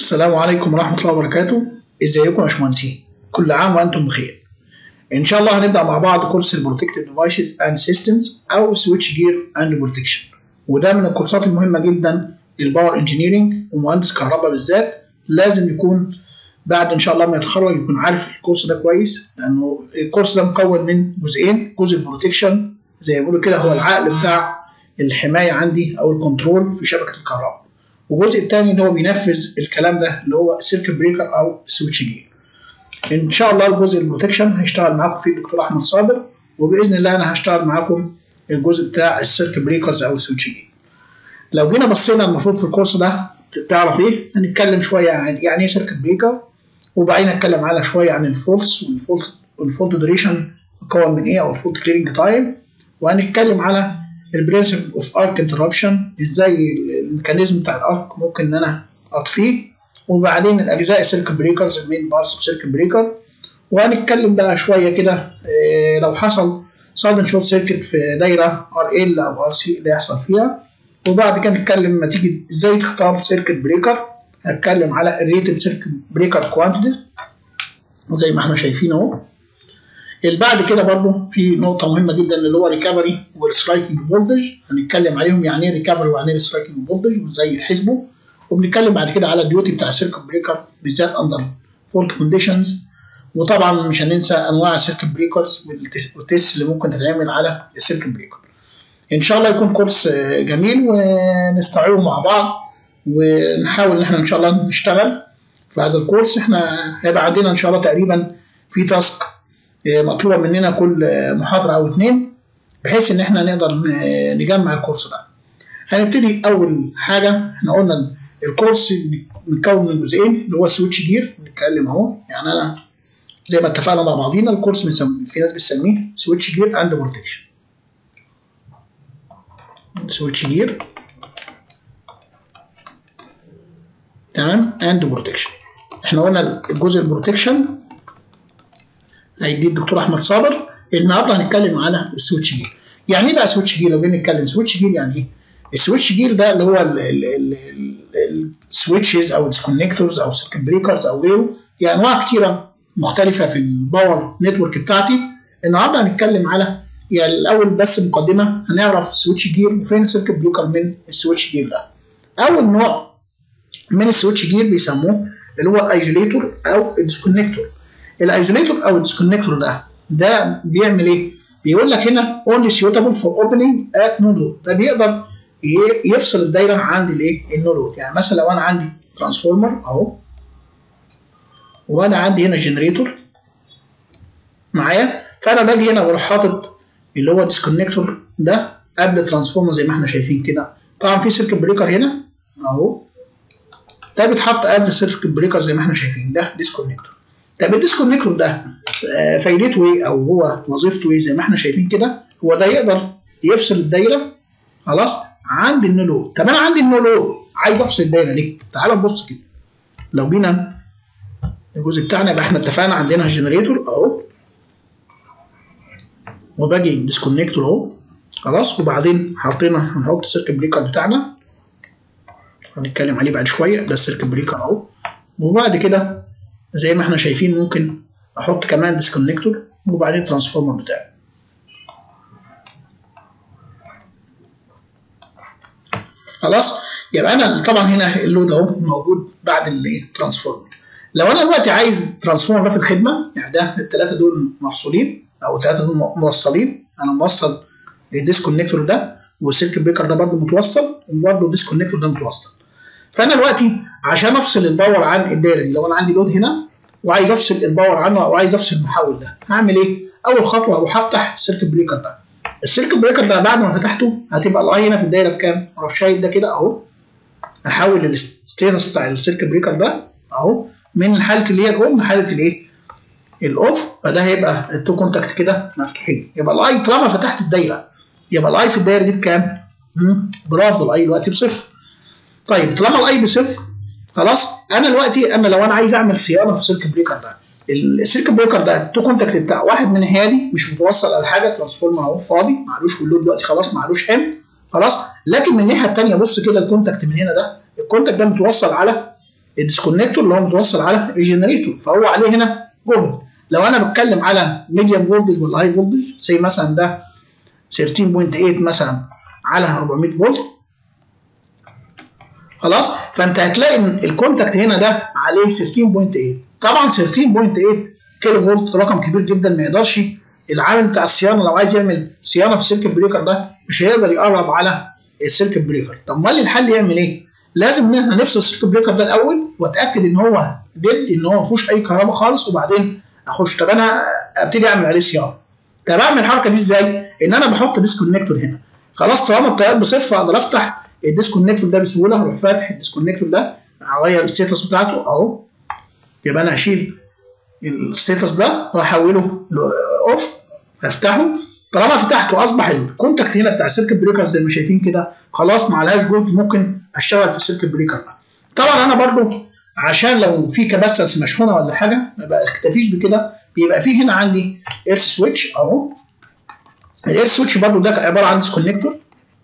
السلام عليكم ورحمة الله وبركاته ازيكم يا باشمهندسين كل عام وانتم بخير ان شاء الله هنبدأ مع بعض كورس البروتكتيف ديفايسز اند سيستمز او سويتش جير اند بروتكشن وده من الكورسات المهمة جدا للباور انجينيرنج ومهندس كهرباء بالذات لازم يكون بعد ان شاء الله ما يتخرج يكون عارف الكورس ده كويس لانه الكورس ده مكون من جزئين جزء البروتكشن زي ما بيقولوا كده هو العقل بتاع الحماية عندي او الكنترول في شبكة الكهرباء والجزء الثاني اللي هو بينفذ الكلام ده اللي هو سيركت بريكر او سويتش جير ان شاء الله الجزء البروتكشن هيشتغل معاكم فيه الدكتور احمد صابر وباذن الله انا هشتغل معاكم الجزء بتاع السيركت بريكرز او السويتش جير لو جينا بصينا المفروض في الكورس ده تعرف ايه هنتكلم شويه عن يعني ايه سيركت بريكر وبعدين نتكلم على شويه عن الفولتس والفولت والفولت دوريشن مكون من ايه او الفولت كليرنج تايم وهنتكلم على البرنسبل اوف ارك انتربشن ازاي الميكانيزم بتاع الارك ممكن ان انا اطفيه وبعدين الاجزاء السيركت بريكرز المين بارتس اوف سيركت بريكر وهنتكلم بقى شويه كده إيه لو حصل سادن شورت سيركت في دايره ار ال او ار سي اللي يحصل فيها وبعد كده نتكلم نتيجه ازاي تختار سيركت بريكر هتكلم على الريتد سيركت بريكر كوانتيتيز زي ما احنا شايفين اهو بعد كده برضو في نقطة مهمة جدا اللي هو ريكفري والسترايكنج فولتج هنتكلم عليهم يعني ايه ريكفري ويعني ايه سترايكنج فولتج وازاي يتحسبوا وبنتكلم بعد كده على الديوتي بتاع السيركت بريكر بالذات اندر فولت كونديشنز وطبعا مش هننسى انواع السيركت بريكرز والتيست اللي ممكن تتعمل على السيركت بريكر. ان شاء الله يكون كورس جميل ونستوعبه مع بعض ونحاول ان احنا ان شاء الله نشتغل في هذا الكورس احنا هيبقى عندنا ان شاء الله تقريبا في تاسك مطلوبه مننا كل محاضره او اتنين بحيث ان احنا نقدر نجمع الكورس ده. هنبتدي اول حاجه احنا قلنا الكورس متكون من جزئين اللي هو سويتش جير بنتكلم اهو يعني انا زي ما اتفقنا مع بعضينا الكورس بنسميه في ناس بتسميه سويتش جير اند بروتكشن. سويتش جير تمام اند بروتكشن. احنا قلنا الجزء البروتكشن هيديه الدكتور احمد صابر النهارده هنتكلم على السويتش جير يعني ايه بقى سويتش جير لو جينا نتكلم سويتش جير يعني ايه السويتش جير ده اللي هو السويتشز او الديسكونكتورز او سيركت بريكرز او غيره يعني انواع كتيره مختلفه في الباور نتورك بتاعتي النهارده هنتكلم على يعني الاول بس مقدمه هنعرف السويتش جير وفين السيركت بريكر من السويتش جير ده اول نوع من السويتش جير بيسموه اللي هو الايزوليتور او الديسكونكتور الايزوليتور او الديسكونكتور ده ده بيعمل ايه؟ بيقول لك هنا only suitable for opening at no load ده بيقدر يفصل الدايره عند الايه؟ النو لود يعني مثلا لو انا عندي ترانسفورمر اهو وانا عندي هنا جنريتور معايا فانا باجي هنا بروح حاطط اللي هو الديسكونكتور ده قبل الترانسفورمر زي ما احنا شايفين كده طبعا في سيركت بريكر هنا اهو ده بيتحط قبل السيركت بريكر زي ما احنا شايفين ده ديسكونكتور طب الديسكونكتور ده فايدته ايه او هو وظيفته ايه زي ما احنا شايفين كده هو ده يقدر يفصل الدايره خلاص عند النو لود طب انا عندي النو لود عايز افصل الدايره ليه؟ تعال نبص كده لو جينا الجزء بتاعنا يبقى احنا اتفقنا عندنا جنريتور اهو وباجي الديسكونكتور اهو خلاص وبعدين حطينا هنحط السيركت بريكر بتاعنا هنتكلم عليه بعد شويه ده السيركت بريكر اهو وبعد كده زي ما احنا شايفين ممكن احط كمان ديسكونكتور وبعدين ترانسفورمر بتاعي خلاص يبقى انا طبعا هنا اللود اهو موجود بعد الترانسفورمر لو انا دلوقتي عايز ترانسفورمر ده في الخدمه يعني ده الثلاثه دول مفصولين او الثلاثه دول موصلين انا موصل الديسكونكتور ده والسيركت بريكر ده برده متوصل وبرده الديسكونكتور ده متوصل فانا دلوقتي عشان افصل الباور عن الدايره دي لو انا عندي لود هنا وعايز افصل الباور عنه او عايز افصل المحول ده هعمل ايه؟ اول خطوه اروح افتح السيركت بريكر ده السيركت بريكر ده بعد ما فتحته هتبقى الاي هنا في الدايره بكام؟ اروح شايل ده كده اهو احول الستيتس بتاع السيركت بريكر ده اهو من حاله اللي هي الاون لحاله الايه؟ الاوف فده هيبقى التو كونتاكت كده مفتوحين يبقى الاي طالما فتحت الدايره يبقى الاي في الدايره دي بكام؟ برافو الاي دلوقتي بصفر طيب طالما الاي بصفر خلاص انا دلوقتي انا لو انا عايز اعمل صيانه في السيركت بريكر ده السيركت بريكر ده التو كونتاكت بتاع واحد من هادي مش متوصل على حاجه ترانسفورمر اهو فاضي معلوش واللود دلوقتي خلاص معلوش حمل خلاص لكن من الناحيه الثانيه بص كده الكونتاكت من هنا ده الكونتاكت ده متوصل على الديسكونكتور اللي هو متوصل على الجنريتور فهو عليه هنا جهد لو انا بتكلم على ميديوم فولتج ولا هاي فولتج زي مثلا ده 13.8 مثلا على 400 فولت خلاص فانت هتلاقي ان الكونتاكت هنا ده عليه 13.8 طبعا 13.8 كيلو فولت رقم كبير جدا ما يقدرش العامل بتاع الصيانه لو عايز يعمل صيانه في السيركت بريكر ده مش هيقدر يقرب على السيركت بريكر طب امال الحل يعمل ايه؟ لازم ان احنا نفصل السيركت بريكر ده الاول واتاكد ان هو ديد ان هو ما فيهوش اي كهرباء خالص وبعدين اخش طب انا ابتدي اعمل عليه صيانه طب اعمل الحركه دي ازاي؟ ان انا بحط ديسكونكتور هنا خلاص طالما التيار بصفر اقدر افتح الديسكونكتور ده بسهوله اروح فاتح الديسكونكتور ده اغير الستاتس بتاعته اهو يبقى انا هشيل الستاتس ده واحوله اوف افتحه طالما فتحته اصبح الكونتاكت هنا بتاع السيركت بريكر زي ما شايفين كده خلاص ما عليهاش جهد ممكن اشتغل في السيركت بريكر ده طبعا انا برضو عشان لو في كباسنس مشحونه ولا حاجه ما بكتفيش بكده بيبقى في هنا عندي ايرث سويتش اهو الايرث سويتش برضو ده عباره عن ديسكونكتور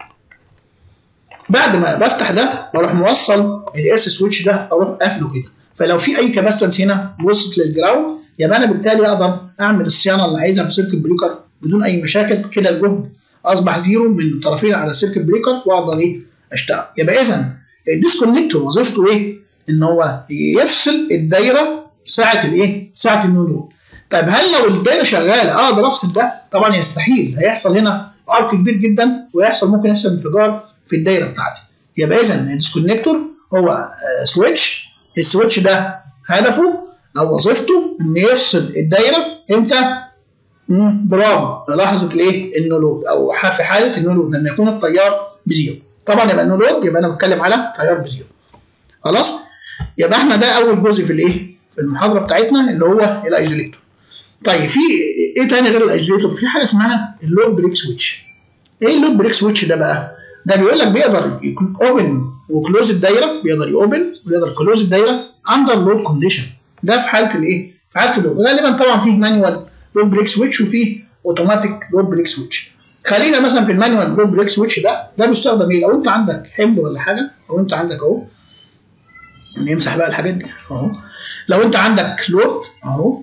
بعد ما بفتح ده بروح موصل الايرث سويتش ده اروح قافله كده فلو في اي كباسنس هنا وصلت للجراوند يبقى انا بالتالي اقدر اعمل الصيانه اللي عايزها في سيركت بريكر بدون اي مشاكل كده الجهد اصبح زيرو من الطرفين على السيركت بريكر واقدر ايه اشتغل يبقى اذا الديسكونكتور وظيفته ايه؟ ان هو يفصل الدايره ساعه الايه؟ ساعه النور طيب هل لو الدايره شغاله اقدر افصل ده؟ طبعا يستحيل هيحصل هنا ارك كبير جدا ويحصل ممكن يحصل انفجار في الدايره بتاعتي يبقى اذا الديسكونكتور هو سويتش السويتش ده هدفه او وظيفته ان يفصل الدايره امتى؟ برافو لحظه الايه؟ النو لود او في حاله النو لود لما يكون التيار بزيرو طبعا يبقى النو لود يبقى انا بتكلم على تيار بزيرو خلاص؟ يبقى احنا ده اول جزء في الايه؟ في المحاضره بتاعتنا اللي هو الايزوليتور طيب في ايه تاني غير الايزوليتور؟ في حاجه اسمها اللود بريك سويتش ايه اللود بريك سويتش ده بقى؟ ده بيقول لك بيقدر يكون اوبن وكلوز الدايره بيقدر يوبن ويقدر كلوز الدايره اندر لود كونديشن ده في حاله الايه؟ في حاله اللود غالبا طبعا فيه مانوال لود بريك سويتش وفيه اوتوماتيك لود بريك سويتش خلينا مثلا في المانوال لود بريك سويتش ده ده بيستخدم ايه؟ لو انت عندك حمل ولا حاجه او انت عندك اهو نمسح بقى الحاجات دي اهو لو انت عندك لود اهو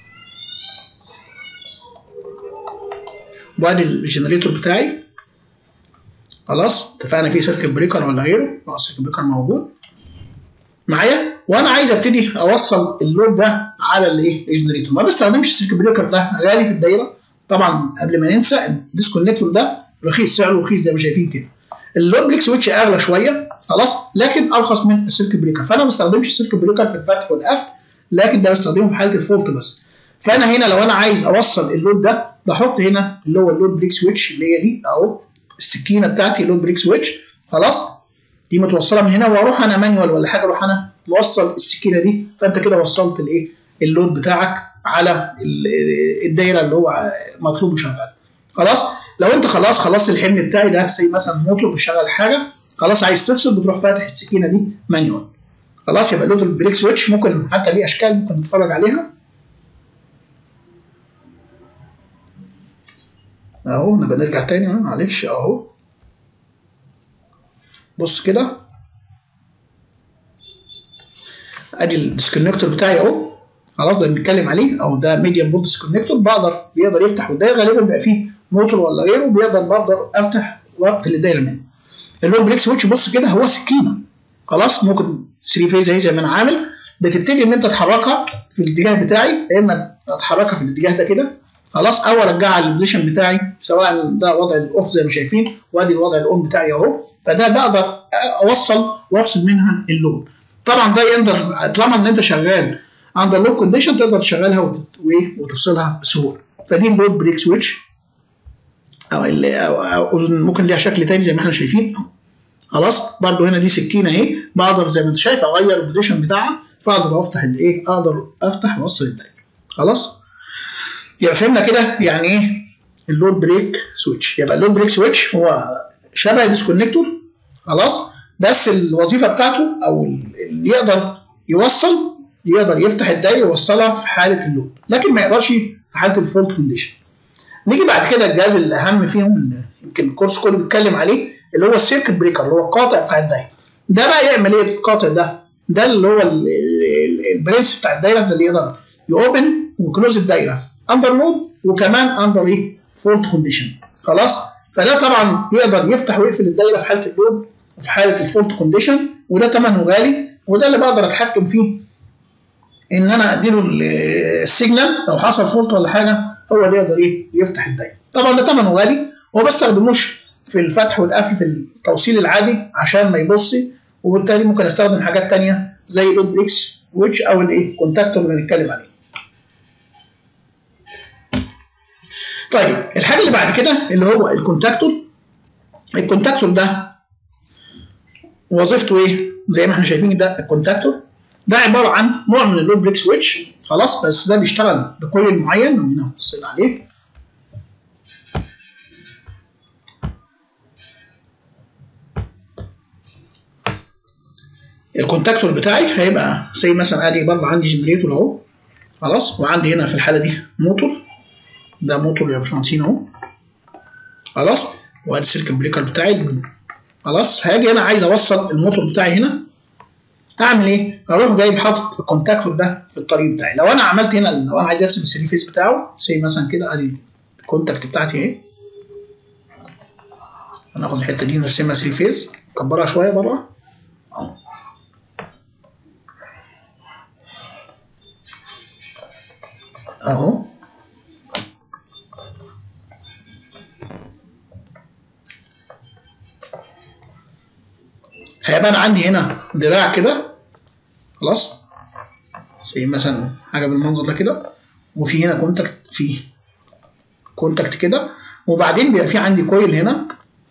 وادي الجنريتور بتاعي خلاص اتفقنا في سيركت بريكر ولا غيره اه سيركت بريكر موجود معايا وانا عايز ابتدي اوصل اللود ده على الايه الجنريتور ما بستخدمش السيركت بريكر ده غالي في الدايره طبعا قبل ما ننسى الديسكونكتور ده رخيص سعره رخيص زي ما شايفين كده اللود بريك سويتش اغلى شويه خلاص لكن ارخص من السيركت بريكر فانا ما بستخدمش السيركت بريكر في الفتح والقفل لكن ده بستخدمه في حاله الفولت بس فانا هنا لو انا عايز اوصل اللود ده بحط هنا اللي هو اللود بريك سويتش اللي هي دي اهو السكينه بتاعتي لود بريك سويتش خلاص دي متوصله من هنا واروح انا مانيوال ولا حاجه اروح انا موصل السكينه دي فانت كده وصلت الايه اللود بتاعك على الدايره اللي هو مطلوب وشغال خلاص لو انت خلاص خلصت الحمل بتاعي ده زي مثلا مطلوب بشغل حاجه خلاص عايز تفصل بتروح فاتح السكينه دي مانيوال خلاص يبقى لود بريك سويتش ممكن حتى ليه اشكال ممكن نتفرج عليها اهو نبقى نرجع تاني معلش اهو بص كده ادي الديسكونكتور بتاعي اهو خلاص ده بنتكلم عليه او ده ميديوم فولت ديسكونكتور بقدر بيقدر يفتح والدايره غالبا بيبقى فيه موتور ولا غيره بيقدر بقدر افتح واقفل الدايره منه اللود بريك سويتش بص كده هو سكينه خلاص ممكن 3 فيز اهي زي ما انا عامل بتبتدي ان انت تحركها في الاتجاه بتاعي يا اما اتحركها في الاتجاه ده كده خلاص او ارجعها للبوزيشن بتاعي سواء ده وضع الاوف زي ما شايفين وادي الوضع الاون بتاعي اهو فده بقدر اوصل وافصل منها اللود طبعا ده يقدر طالما ان انت شغال اندر لود كونديشن تقدر تشغلها وتت... وتفصلها بسهوله فدي اللود بريك سويتش او, اللي أو, أو ممكن ليها شكل تاني زي ما احنا شايفين خلاص برضو هنا دي سكينه اهي بقدر زي ما انت شايف اغير البوزيشن بتاعها فاقدر افتح الايه اقدر افتح واوصل الدايره خلاص يبقى فهمنا كده يعني ايه اللود بريك سويتش يبقى اللود بريك سويتش هو شبه الديسكونكتور خلاص بس الوظيفه بتاعته او اللي يقدر يوصل يقدر يفتح الدايره ويوصلها في حاله اللود لكن ما يقدرش في حاله الفولت كونديشن نيجي بعد كده الجهاز الاهم فيهم اللي يمكن الكورس كله بيتكلم عليه اللي هو السيركت بريكر اللي هو القاطع بتاع الدايره ده بقى يعمل ايه القاطع ده ده اللي هو البرنس بتاع الدايره ده اللي يقدر يوبن وكلوز الدايره اندر لود وكمان اندر ايه فولت كونديشن خلاص فده طبعا يقدر يفتح ويقفل الدايره في حاله اللود وفي حاله الفولت كونديشن وده ثمنه غالي وده اللي بقدر اتحكم فيه ان انا اديله السيجنال لو حصل فولت ولا حاجه هو اللي يقدر ايه يفتح الدايره طبعا ده ثمنه غالي هو ما بستخدموش في الفتح والقفل في التوصيل العادي عشان ما يبصي وبالتالي ممكن استخدم حاجات تانية زي لود بريكس ويتش او الايه كونتاكتور اللي هنتكلم عليه طيب الحاجه اللي بعد كده اللي هو الكونتاكتور الكونتاكتور ده وظيفته ايه زي ما احنا شايفين ده الكونتاكتور ده عباره عن نوع من اللود بريك سويتش خلاص بس ده بيشتغل بكويل معين هنا بصينا عليه الكونتاكتور بتاعي هيبقى زي مثلا ادي برضه عندي جنريتور اهو خلاص وعندي هنا في الحاله دي موتور ده موتور يا باشمهندسين اهو خلاص وادي السلك بريكر بتاعي خلاص هاجي انا عايز اوصل الموتور بتاعي هنا اعمل ايه؟ اروح جايب حاطط الكونتاكتور ده في الطريق بتاعي لو انا عملت هنا لو انا عايز ارسم الثري فيس بتاعه زي مثلا كده ادي الكونتاكت بتاعتي اهي هناخد الحته دي نرسمها ثري فيس نكبرها شويه بره اهو اهو هيبقى انا عندي هنا دراع كده خلاص زي مثلا حاجه بالمنظر ده كده وفي هنا كونتاكت في كونتاكت كده وبعدين بيبقى في عندي كويل هنا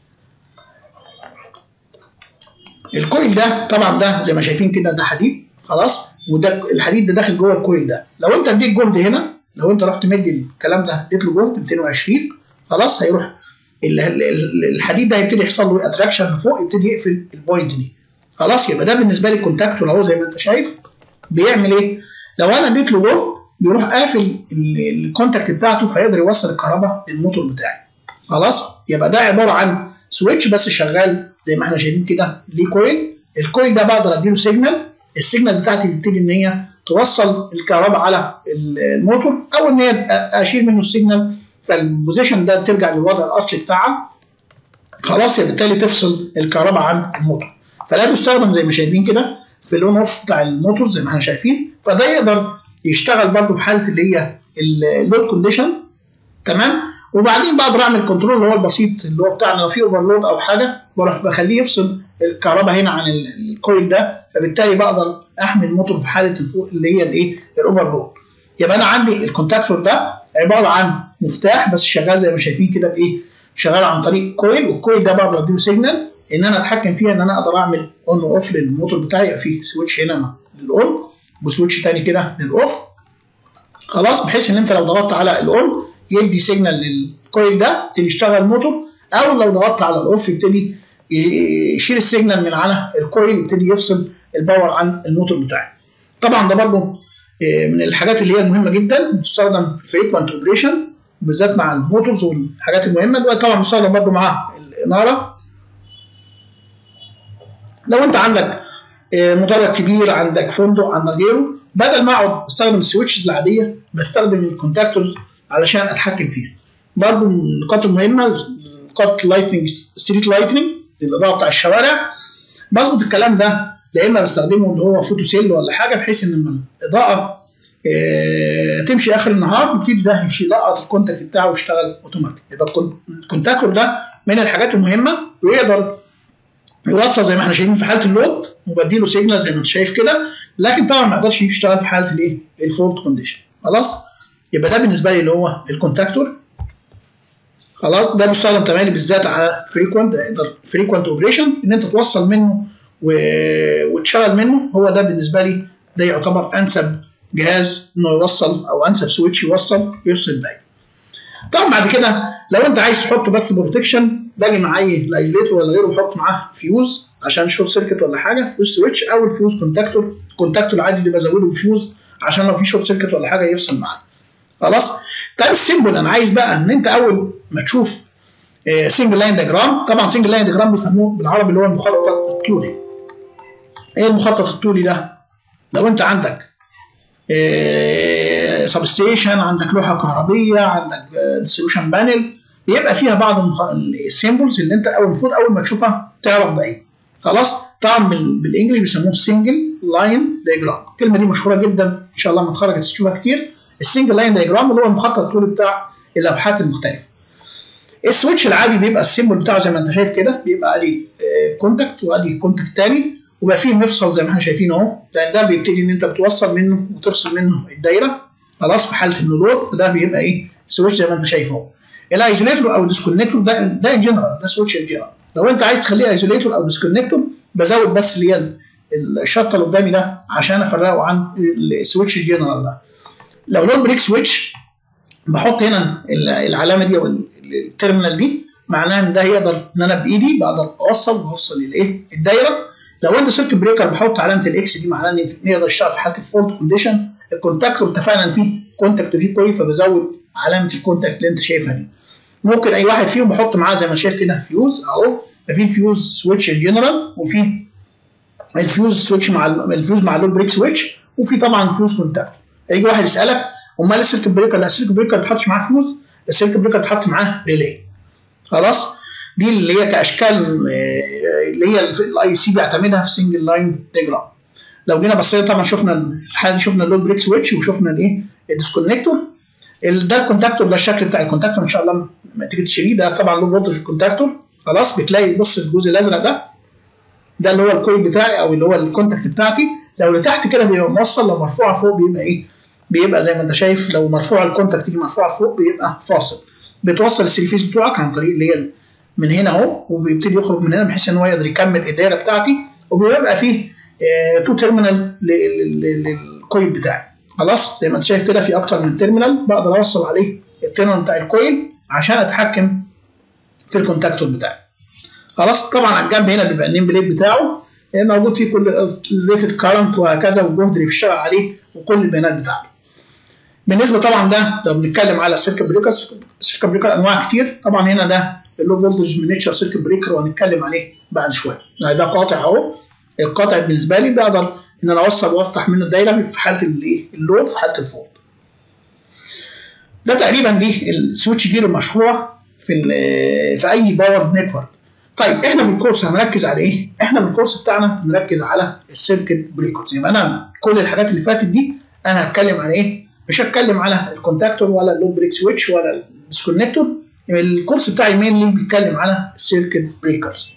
الكويل ده طبعا ده زي ما شايفين كده ده حديد خلاص وده الحديد ده داخل جوه الكويل ده لو انت اديت جهد هنا لو انت رحت مدي الكلام ده اديت له جهد 220 خلاص هيروح الحديد ده هيبتدي يحصل له اتراكشن لفوق يبتدي يقفل البوينت دي خلاص يبقى ده بالنسبه لي الكونتاكتور اهو زي ما انت شايف بيعمل ايه؟ لو انا اديت له جهد بيروح قافل الكونتاكت بتاعته فيقدر يوصل الكهرباء للموتور بتاعي خلاص يبقى ده عباره عن سويتش بس شغال زي ما احنا شايفين كده ليه كويل الكويل ده بقدر اديله سيجنال السيجنال بتاعتي بتبتدي ان هي توصل الكهرباء على الموتور او ان هي اشيل منه السيجنال فالبوزيشن ده ترجع للوضع الاصلي بتاعها خلاص بالتالي تفصل الكهرباء عن الموتور فده بيستخدم زي ما شايفين كده في اللون اوف بتاع الموتور زي ما احنا شايفين فده يقدر يشتغل برضه في حاله اللي هي اللود كونديشن تمام وبعدين بقدر اعمل كنترول اللي هو البسيط اللي هو بتاعنا لو في اوفرلود او حاجه بروح بخليه يفصل الكهرباء هنا عن الكويل ده فبالتالي بقدر احمي الموتور في حاله الفوق اللي هي الايه الاوفرلود يبقى انا عندي الكونتاكتور ده عباره عن مفتاح بس شغال زي ما شايفين كده بايه شغال عن طريق كويل والكويل ده بقدر اديله سيجنال ان انا اتحكم فيها ان انا اقدر اعمل اون واوف للموتور بتاعي يبقى فيه سويتش هنا للاون وسويتش تاني كده للاوف خلاص بحيث ان انت لو ضغطت على الاون يدي سيجنال للكويل ده يبتدي يشتغل الموتور او لو ضغطت على الاوف يبتدي يشيل السيجنال من على الكويل يبتدي يفصل الباور عن الموتور بتاعي طبعا ده برضه من الحاجات اللي هي المهمه جدا بتستخدم في فريكوانت اوبريشن بالذات مع الموتورز والحاجات المهمه دلوقتي طبعا بيستخدم برضه مع الاناره لو انت عندك مدرج كبير عندك فندق عندك غيره بدل ما اقعد استخدم السويتشز العاديه بستخدم الكونتاكتورز علشان اتحكم فيها برضه من النقاط المهمه نقاط لايتنج ستريت لايتنج الاضاءه بتاع الشوارع بظبط الكلام ده يا اما بستخدمه اللي هو فوتو سيل ولا حاجه بحيث ان لما الاضاءه اه تمشي اخر النهار يبتدي ده يلقط الكونتاكت بتاعه ويشتغل اوتوماتيك يبقى الكونتاكتور ده من الحاجات المهمه ويقدر يوصل زي ما احنا شايفين في حاله اللود وبديله سيجنال زي ما انت شايف كده لكن طبعا ما يقدرش يشتغل في حاله الايه الفولت كونديشن خلاص يبقى ده بالنسبه لي اللي هو الكونتاكتور خلاص ده بيستخدم تمالي بالذات على فريكوانت يقدر فريكوانت اوبريشن ان انت توصل منه و... وتشغل منه هو ده بالنسبه لي ده يعتبر انسب جهاز انه يوصل او انسب سويتش يوصل يفصل الدايره طبعا بعد كده لو انت عايز تحط بس بروتكشن باجي معايا الايزوليتور ولا غيره بحط معاه فيوز عشان شورت سيركت ولا حاجه فيوز سويتش او الفيوز كونتاكتور الكونتاكتور العادي اللي بزوده بفيوز عشان لو في شورت سيركت ولا حاجه يفصل معايا خلاص طيب السيمبل انا عايز بقى ان انت اول ما تشوف سنجل لاين ديجرام طبعا سنجل لاين ديجرام بيسموه بالعربي اللي هو المخطط الطولي ايه المخطط الطولي ده لو انت عندك سب ستيشن عندك لوحه كهربيه عندك ديستريبيوشن بانل بيبقى فيها بعض السيمبلز اللي انت اول المفروض اول ما تشوفها تعرف ده ايه خلاص طبعا بالانجلش بيسموه سنجل لاين دايجرام الكلمه دي مشهوره جدا ان شاء الله لما تخرج تشوفها كتير السنجل لاين دايجرام اللي هو المخطط الطولي بتاع اللوحات المختلفه السويتش العادي بيبقى السيمبل بتاعه زي ما انت شايف كده بيبقى ادي كونتاكت وادي كونتاكت تاني وبقى فيه مفصل زي ما احنا شايفين اهو لان ده بيبتدي ان انت بتوصل منه وترسل منه الدايره خلاص في حاله النودود فده بيبقى ايه سويتش زي ما انت شايف اهو الايزوليتور او الديسكونكتور ده ده ان جنرال ده سويتش ان جنرال لو انت عايز تخليه ايزوليتور او ديسكونكتور بزود بس اللي هي الشطه اللي قدامي ده عشان افرقه عن السويتش الجنرال ده لو لون بريك سويتش بحط هنا العلامه دي او التيرمينال دي معناها ان ده يقدر ان انا بايدي بقدر اوصل واوصل الايه الدايره لو انت سيركت بريكر بحط علامه الاكس دي معناها ان يقدر يشتغل في حاله الفولت كونديشن الكونتاكتور اتفقنا ان فيه كونتاكت وفيه كويل فبزود علامه الكونتاكت اللي انت شايفها دي ممكن اي واحد فيهم بحط معاه زي ما شايف كده فيوز اهو في الفيوز سويتش جنرال وفي الفيوز سويتش مع الفيوز مع اللود بريك سويتش وفي طبعا فيوز كونتاكت يجي واحد يسالك امال السيركت بريكر لا السيركت بريكر ما بتحطش معاه فيوز السيركت بريكر بتحط معاه ريلي خلاص دي اللي هي كاشكال اللي هي الاي سي بيعتمدها في سنجل لاين ديجرام لو جينا بصينا طبعا شفنا الحاله دي شفنا اللود بريك سويتش وشفنا الايه الديسكونكتور ده الكونتاكتور ده الشكل بتاع الكونتاكتور ان شاء الله لما تيجي تشيليه ده طبعا له فولتج الكونتاكتور خلاص بتلاقي بص الجزء الازرق ده ده اللي هو الكويل بتاعي او اللي هو الكونتاكت بتاعتي لو اللي تحت كده بيبقى موصل لو مرفوع فوق بيبقى ايه بيبقى زي ما انت شايف لو مرفوع الكونتاكت دي مرفوع فوق بيبقى فاصل بتوصل الثري فيز بتوعك عن طريق اللي هي من هنا اهو وبيبتدي يخرج من هنا بحيث ان هو يقدر يكمل الدايره بتاعتي وبيبقى فيه اه تو تيرمينال للكويل بتاعي خلاص زي ما انت شايف كده في اكتر من تيرمينال بقدر اوصل عليه التيرمينال بتاع الكويل عشان اتحكم في الكونتاكتور بتاعي خلاص طبعا على الجنب هنا بيبقى النيم بليت بتاعه موجود فيه كل الريتد كارنت وهكذا والجهد اللي بيشتغل عليه وكل البيانات بتاعته بالنسبه طبعا ده لو بنتكلم على سيركت بريكر سيركت بريكر انواع كتير طبعا هنا ده اللو فولتج مينيتشر سيركت بريكر وهنتكلم عليه بعد شويه يعني ده قاطع اهو القاطع بالنسبه لي بقدر ان انا اوصل وافتح منه الدايره في حاله الايه اللود في حاله الفولت ده تقريبا دي السويتش جير المشهوره في في اي باور نتورك طيب احنا في الكورس هنركز على ايه؟ احنا في الكورس بتاعنا هنركز على السيركت بريكرز يبقى انا كل الحاجات اللي فاتت دي انا هتكلم على ايه؟ مش هتكلم على الكونتاكتور ولا اللود بريك سويتش ولا الديسكونكتور الكورس بتاعي مينلي بيتكلم على السيركت بريكرز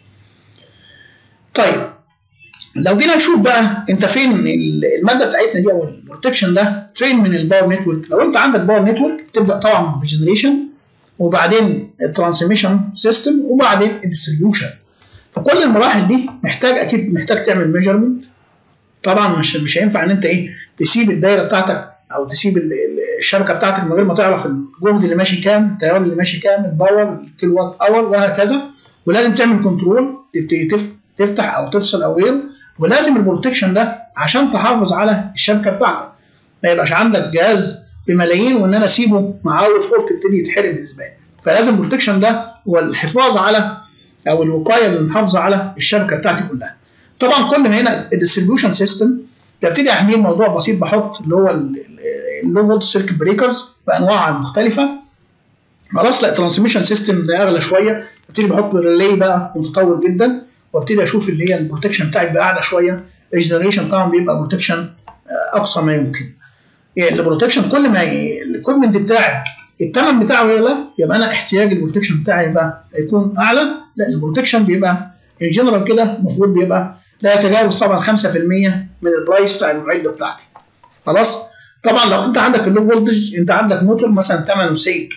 طيب لو جينا نشوف بقى انت فين الماده بتاعتنا دي او البروتكشن ده فين من الباور نتورك لو انت عندك باور نتورك تبدا طبعا بالجنريشن وبعدين الترانسميشن سيستم وبعدين الديستريبيوشن فكل المراحل دي محتاج اكيد محتاج تعمل ميجرمنت طبعا مش مش هينفع ان انت ايه تسيب الدايره بتاعتك او تسيب الشبكه بتاعتك من غير ما تعرف الجهد اللي ماشي كام التيار اللي ماشي كام الباور الكيلو وات اور وهكذا ولازم تعمل كنترول تبتدي تفتح او تفصل او غيره ولازم البروتكشن ده عشان تحافظ على الشبكه بتاعتك ما يبقاش عندك جهاز بملايين وان انا اسيبه مع اول فولت يبتدي يتحرق بالنسبه لي فلازم البروتكشن ده هو الحفاظ على او الوقايه للمحافظه على الشبكه بتاعتي كلها طبعا كل ما هنا الديستريبيوشن سيستم ببتدي احميه موضوع بسيط بحط اللي هو اللو فولت سيركت بريكرز بانواعها المختلفه خلاص لا ترانسميشن سيستم ده اغلى شويه ببتدي بحط ريلي بقى متطور جدا وابتدي اشوف اللي هي البروتكشن بتاعي بيبقى اعلى شويه الجنريشن طبعا بيبقى بروتكشن اقصى ما يمكن يعني البروتكشن كل ما الاكويبمنت بتاعك الثمن بتاعه يعلى يبقى انا احتياج البروتكشن بتاعي يبقى يكون اعلى لا البروتكشن بيبقى ان جنرال كده المفروض بيبقى لا يتجاوز طبعا 5% من البرايس بتاع المعده بتاعتي خلاص طبعا لو انت عندك في اللو فولتج انت عندك موتور مثلا ثمنه سي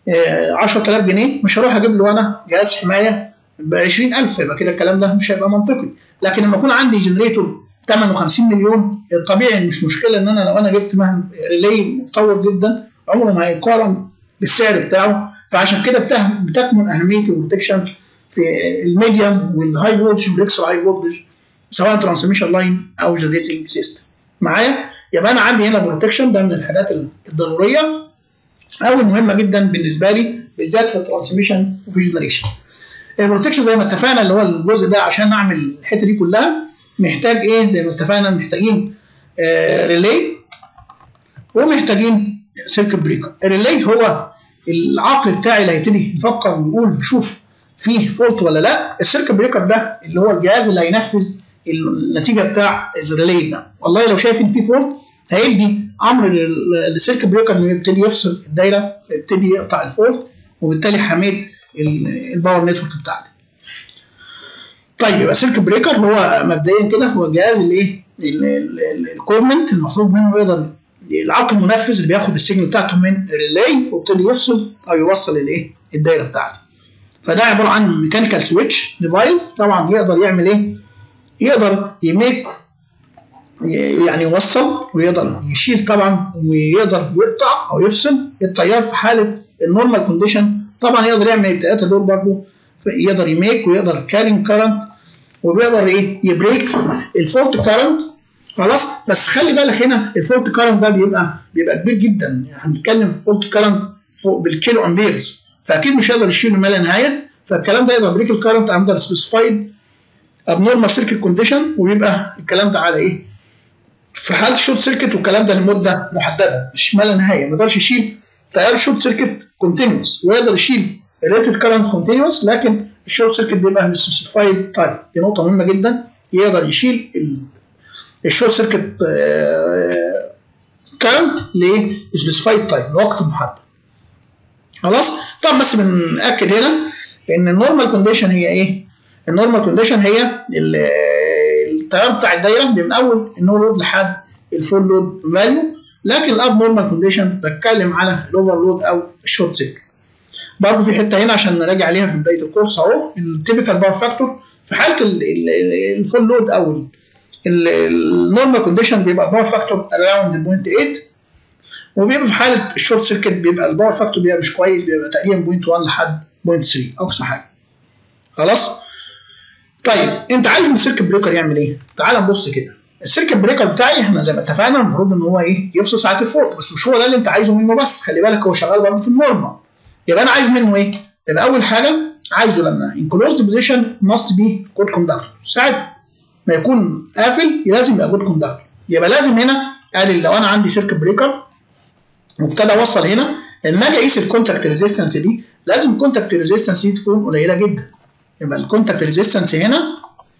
10000 جنيه مش هروح اجيب له انا جهاز حمايه ب 20000 يبقى كده الكلام ده مش هيبقى منطقي لكن لما يكون عندي جنريتور ثمنه 50 مليون الطبيعي مش مشكله ان انا لو انا جبت مهما ريلي متطور جدا عمره ما هيقارن بالسعر بتاعه فعشان كده بتكمن اهميه البروتكشن في الميديوم والهاي فولتج والاكسترا هاي فولتج سواء ترانسميشن لاين او جنريتنج سيستم معايا يبقى انا عندي هنا بروتكشن ده من الحاجات الضروريه او المهمه جدا بالنسبه لي بالذات في الترانسميشن وفي جنريشن البروتكشن زي ما اتفقنا اللي هو الجزء ده عشان اعمل الحته دي كلها محتاج ايه زي ما اتفقنا محتاجين آه ريلي ومحتاجين سيركت بريكر الريلي هو العقل بتاعي اللي هيبتدي يفكر ويقول شوف فيه فولت ولا لا السيركت بريكر ده اللي هو الجهاز اللي هينفذ النتيجه بتاع الريلي ده والله لو شايف ان في فولت هيدي امر للسيركت بريكر انه يبتدي يفصل الدايره فيبتدي يقطع الفولت وبالتالي حميد الباور نتورك بتاعتي. طيب يبقى سيركت بريكر هو مبدئيا كده هو الجهاز اللي ايه الكورمنت المفروض منه يقدر العقل المنفذ اللي بياخد السيجنال بتاعته من الريلاي ويبتدي يفصل او يوصل الايه الدايره بتاعته. فده عباره عن ميكانيكال سويتش ديفايس طبعا يقدر يعمل ايه؟ يقدر يميك يعني يوصل ويقدر يشيل طبعا ويقدر يقطع او يفصل التيار في حاله النورمال كونديشن طبعا يقدر يعمل الثلاثه دول برضه يقدر يميك ويقدر كارين كارنت وبيقدر ايه يبريك الفولت كارنت خلاص بس خلي بالك هنا الفولت كارنت ده بيبقى بيبقى كبير جدا يعني بنتكلم في فولت كارنت فوق بالكيلو امبيرز فاكيد مش هيقدر يشيله ما لا نهايه فالكلام ده يقدر بريك الكارنت اندر سبيسيفايد ابنورمال سيركت كونديشن ويبقى الكلام ده على ايه؟ في حاله الشورت سيركت والكلام ده لمده محدده مش ما لا نهايه ما يقدرش يشيل تيار شورت سيركت كونتينوس ويقدر يشيل الريتد كارنت كونتينوس لكن الشورت سيركت بيبقى سبيسيفايد تايب دي نقطه مهمه جدا يقدر يشيل الشورت سيركت كارنت لسبيسيفايد تايب لوقت محدد خلاص طب بس بنأكد هنا ان النورمال كونديشن هي ايه؟ النورمال كونديشن هي التيار بتاع الدايره من اول النو لود لحد الفول لود فاليو لكن الاب نورمال كونديشن بتكلم على الاوفرلود او الشورت سيركت برضه في حته هنا عشان نراجع عليها في بدايه الكورس اهو التيبيكال باور فاكتور في حاله الفول لود او النورمال كونديشن بيبقى باور فاكتور اراوند 0.8 وبيبقى في حاله الشورت سيركت بيبقى الباور فاكتور بيبقى مش كويس بيبقى تقريبا 0.1 لحد 0.3 اقصى حاجه خلاص طيب انت عايز من السيركت بريكر يعمل ايه؟ تعال نبص كده السيركت بريكر بتاعي احنا زي ما اتفقنا المفروض ان هو ايه يفصل ساعات الفولت بس مش هو ده اللي انت عايزه منه بس خلي بالك هو شغال برضه في النورمال يبقى انا عايز منه ايه؟ يبقى اول حاجه عايزه لما ان كلوزد بوزيشن ماست بي جود كوندكتور ساعه ما يكون قافل لازم يبقى جود كوندكتور يبقى لازم هنا قال لو انا عندي سيركت بريكر وابتدى اوصل هنا لما اجي اقيس الكونتاكت ريزيستنس دي لازم الكونتاكت ريزيستنس دي تكون قليله جدا يبقى الكونتاكت ريزيستنس هنا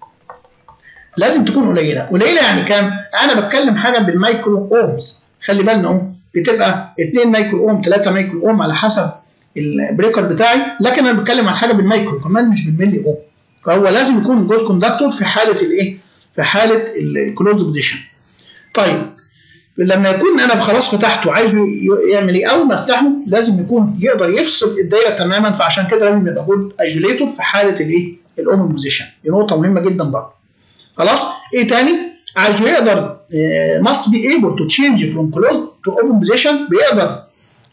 لازم تكون قليله قليله يعني كام انا بتكلم حاجه بالمايكرو اومز خلي بالنا اهو بتبقى 2 مايكرو اوم 3 مايكرو اوم على حسب البريكر بتاعي لكن انا بتكلم عن حاجه بالمايكرو كمان مش بالملي اوم فهو لازم يكون جود كوندكتور في حاله الايه في حاله الكلوز بوزيشن طيب لما يكون انا خلاص فتحته عايزه يعمل ايه اول ما افتحه لازم يكون يقدر يفصل الدايره تماما فعشان كده لازم يبقى جود ايزوليتور في حاله الايه الاومن بوزيشن دي نقطه مهمه جدا برضه خلاص ايه تاني عايزه يقدر must be able to change from closed to open position بيقدر